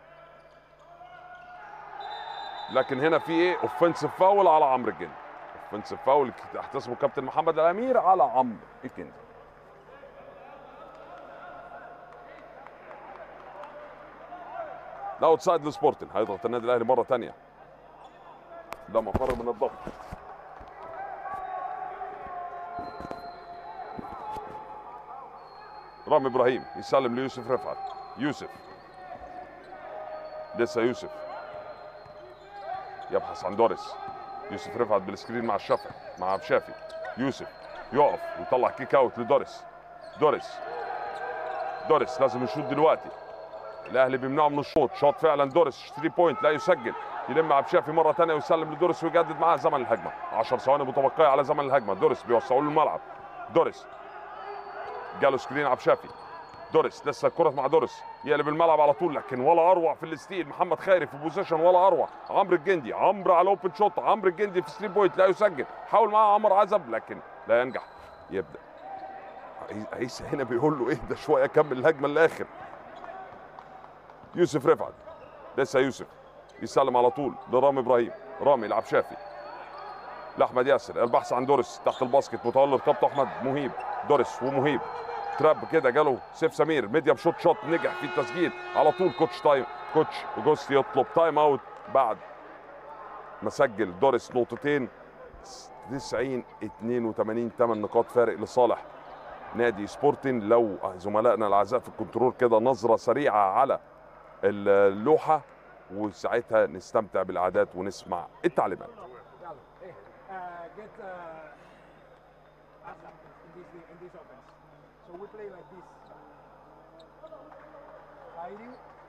لكن هنا في ايه اوفنسيف فاول على عمرو الجندي اوفنسيف فاول احتسبه كابتن محمد الامير على عمرو الجندي اوت سايد لسبورتن هيضغط النادي الاهلي مره ثانيه ده مفر من الضغط رامي ابراهيم يسلم ليوسف رفعت يوسف لسه يوسف يبحث عن دوريس يوسف رفعت بالسكرين مع الشافعي مع عبد الشافي يوسف يقف ويطلع كيك اوت لدوريس دوريس دوريس لازم يشوط دلوقتي الاهلي بيمنعه من الشوط شوط فعلا دوريس 3 بوينت لا يسجل يلم عبد الشافي مره ثانيه ويسلم لدوريس ويجدد معاه زمن الهجمه 10 ثواني متبقيه على زمن الهجمه دوريس بيوسعوا له الملعب دوريس جاله سكرين عبد الشافي دوريس لسه الكرة مع دوريس يقلب الملعب على طول لكن ولا اروع في الستيل محمد خيري في بوزيشن ولا اروع عمرو الجندي عمرو على اوبن شوت عمرو الجندي في 3 بوينت لا يسجل حاول معاه عمر عزب لكن لا ينجح يبدا عي- عيسى هنا بيقول له اهدى شويه كمل الهجمه للاخر يوسف رفعت لسه يوسف يسلم على طول لرامي ابراهيم رامي لعب شافي لاحمد ياسر البحث عن دوريس تحت الباسكت متولى رقابته احمد مهيب دوريس ومهيب تراب كده جاله سيف سمير ميديم شوت شوت نجح في التسجيل على طول كوتش تايم كوتش جوستي يطلب تايم اوت بعد ما سجل دوريس نقطتين 90 82 8 نقاط فارق لصالح نادي سبورتين لو زملائنا الاعزاء في الكنترول كده نظره سريعه على اللوحه وساعتها نستمتع بالاعداد ونسمع التعليمات Yalla. Hey, uh, get uh, Aslam in this in this offense. So we play like this. Heidi,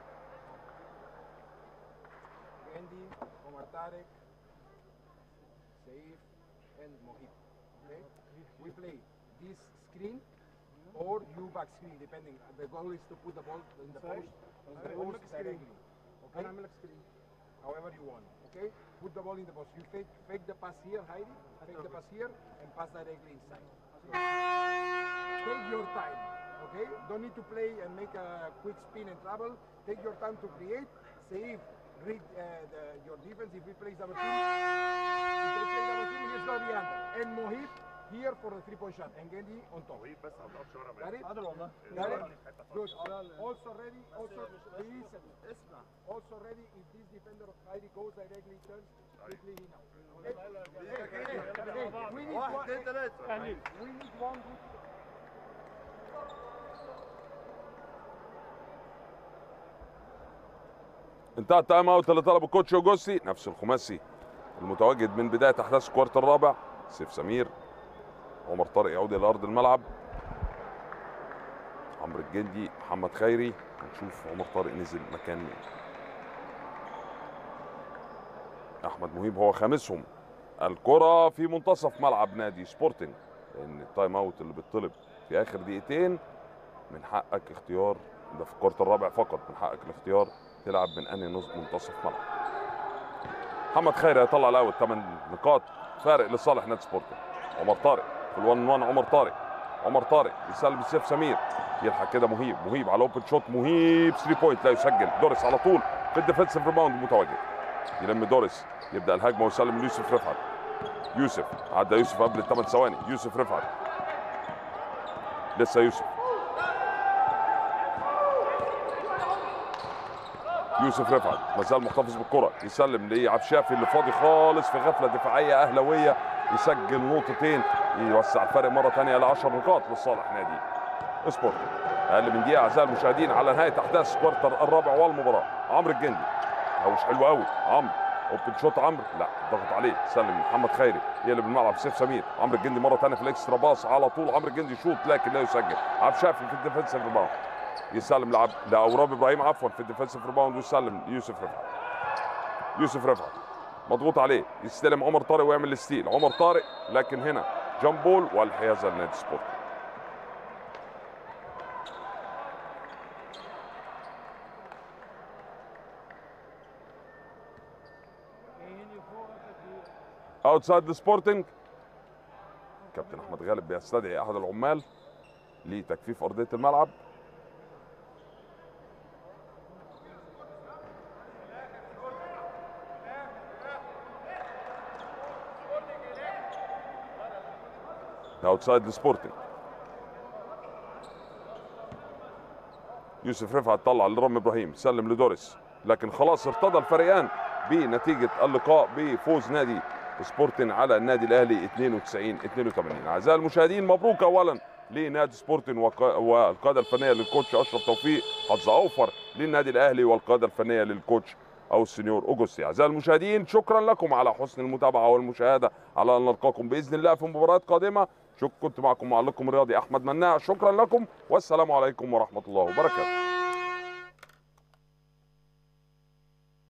Andy, Omar Tarek, Saif, and Mohit. Okay? We play this screen or you back screen, depending. The goal is to put the ball in the post, in the post directly. Okay? however you want. Okay? Put the ball in the post. You fake, fake the pass here, Heidi. Fake the pass here and pass directly inside. Take your time. Okay? Don't need to play and make a quick spin and travel. Take your time to create. Save. Read uh, the, your defense. If he plays double team, if they play double team, he's gonna be under. And Mohit here for the three-point shot. And Gendi on top. بس ما بتعرفش ورا Got it? Got it? Good. Also ready. Also please. Also ready. If this defender of Heidi goes directly, turns quickly in out. Okay? Hey, hey, hey, we need واحد one. اثنين ثلاثة We need one good. انتهى التايم اوت اللي طلبه كوتش اوجوستي نفس الخماسي المتواجد من بدايه احداث الكوارت الرابع سيف سمير عمر طارق يعود الى ارض الملعب عمرو الجندي محمد خيري هنشوف عمر طارق نزل مكان مين احمد مهيب هو خامسهم الكره في منتصف ملعب نادي سبورتنج لان التايم اوت اللي بيطلب في اخر دقيقتين من حقك اختيار ده في الكوارت الرابع فقط من حقك الاختيار تلعب من انهي نص منتصف ملعب محمد خيري هيطلع الاول 8 نقاط فارق لصالح نادي سبورتنج عمر طارق في ال1 1 عمر طارق عمر طارق يسلم سيف سمير يلحق كده مهيب مهيب على اوبن شوت مهيب 3 بوينت لا يسجل دوريس على طول في الديفنسيف ريباوند متواجد يلم دوريس يبدا الهجمه ويسلم ليوسف رفعت يوسف عدى يوسف قبل الثمان ثواني يوسف رفعت لسه يوسف يوسف رفعت ما زال محتفظ بالكره يسلم لعبد الشافي اللي فاضي خالص في غفله دفاعيه اهلاويه يسجل نقطتين يوسع الفرق مره ثانيه ل 10 نقاط لصالح نادي سبورت اقل من دقيقه اعزائي المشاهدين على نهايه احداث الكوارتر الرابع والمباراه عمرو الجندي هو مش حلو قوي عمرو اوبن شوت عمرو لا ضغط عليه سلم محمد خيري يقلب الملعب سيف سمير عمرو الجندي مره ثانيه في الاكسترا باص على طول عمرو الجندي يشوط لكن لا يسجل عبد الشافي في الديفنسيف ريباوند يسلم لعب لاوراب ابراهيم عفوا في الديفنسيف ريباوند ويسلم يوسف رفعت يوسف رفعت مضغوط عليه يستلم عمر طارق ويعمل الستيل عمر طارق لكن هنا جامبول والحيازه لنادي سبورت اوتسايد سبورتنج كابتن احمد غالب بيستدعي احد العمال لتجفيف ارضيه الملعب اوتسايد سبورتنج يوسف رفعت طلع لرامي ابراهيم سلم لدوريس لكن خلاص ارتضى الفريقان بنتيجه اللقاء بفوز نادي سبورتنج على النادي الاهلي 92 82 اعزائي المشاهدين مبروك اولا لنادي سبورتنج وق- والقياده الفنيه للكوتش اشرف توفيق حظ اوفر للنادي الاهلي والقياده الفنيه للكوتش او السنيور اوجوستي اعزائي المشاهدين شكرا لكم على حسن المتابعه والمشاهده على ان نلقاكم باذن الله في مباريات قادمه شكرا كنت معكم معلقكم الرياضي احمد مناع شكرا لكم والسلام عليكم ورحمه الله وبركاته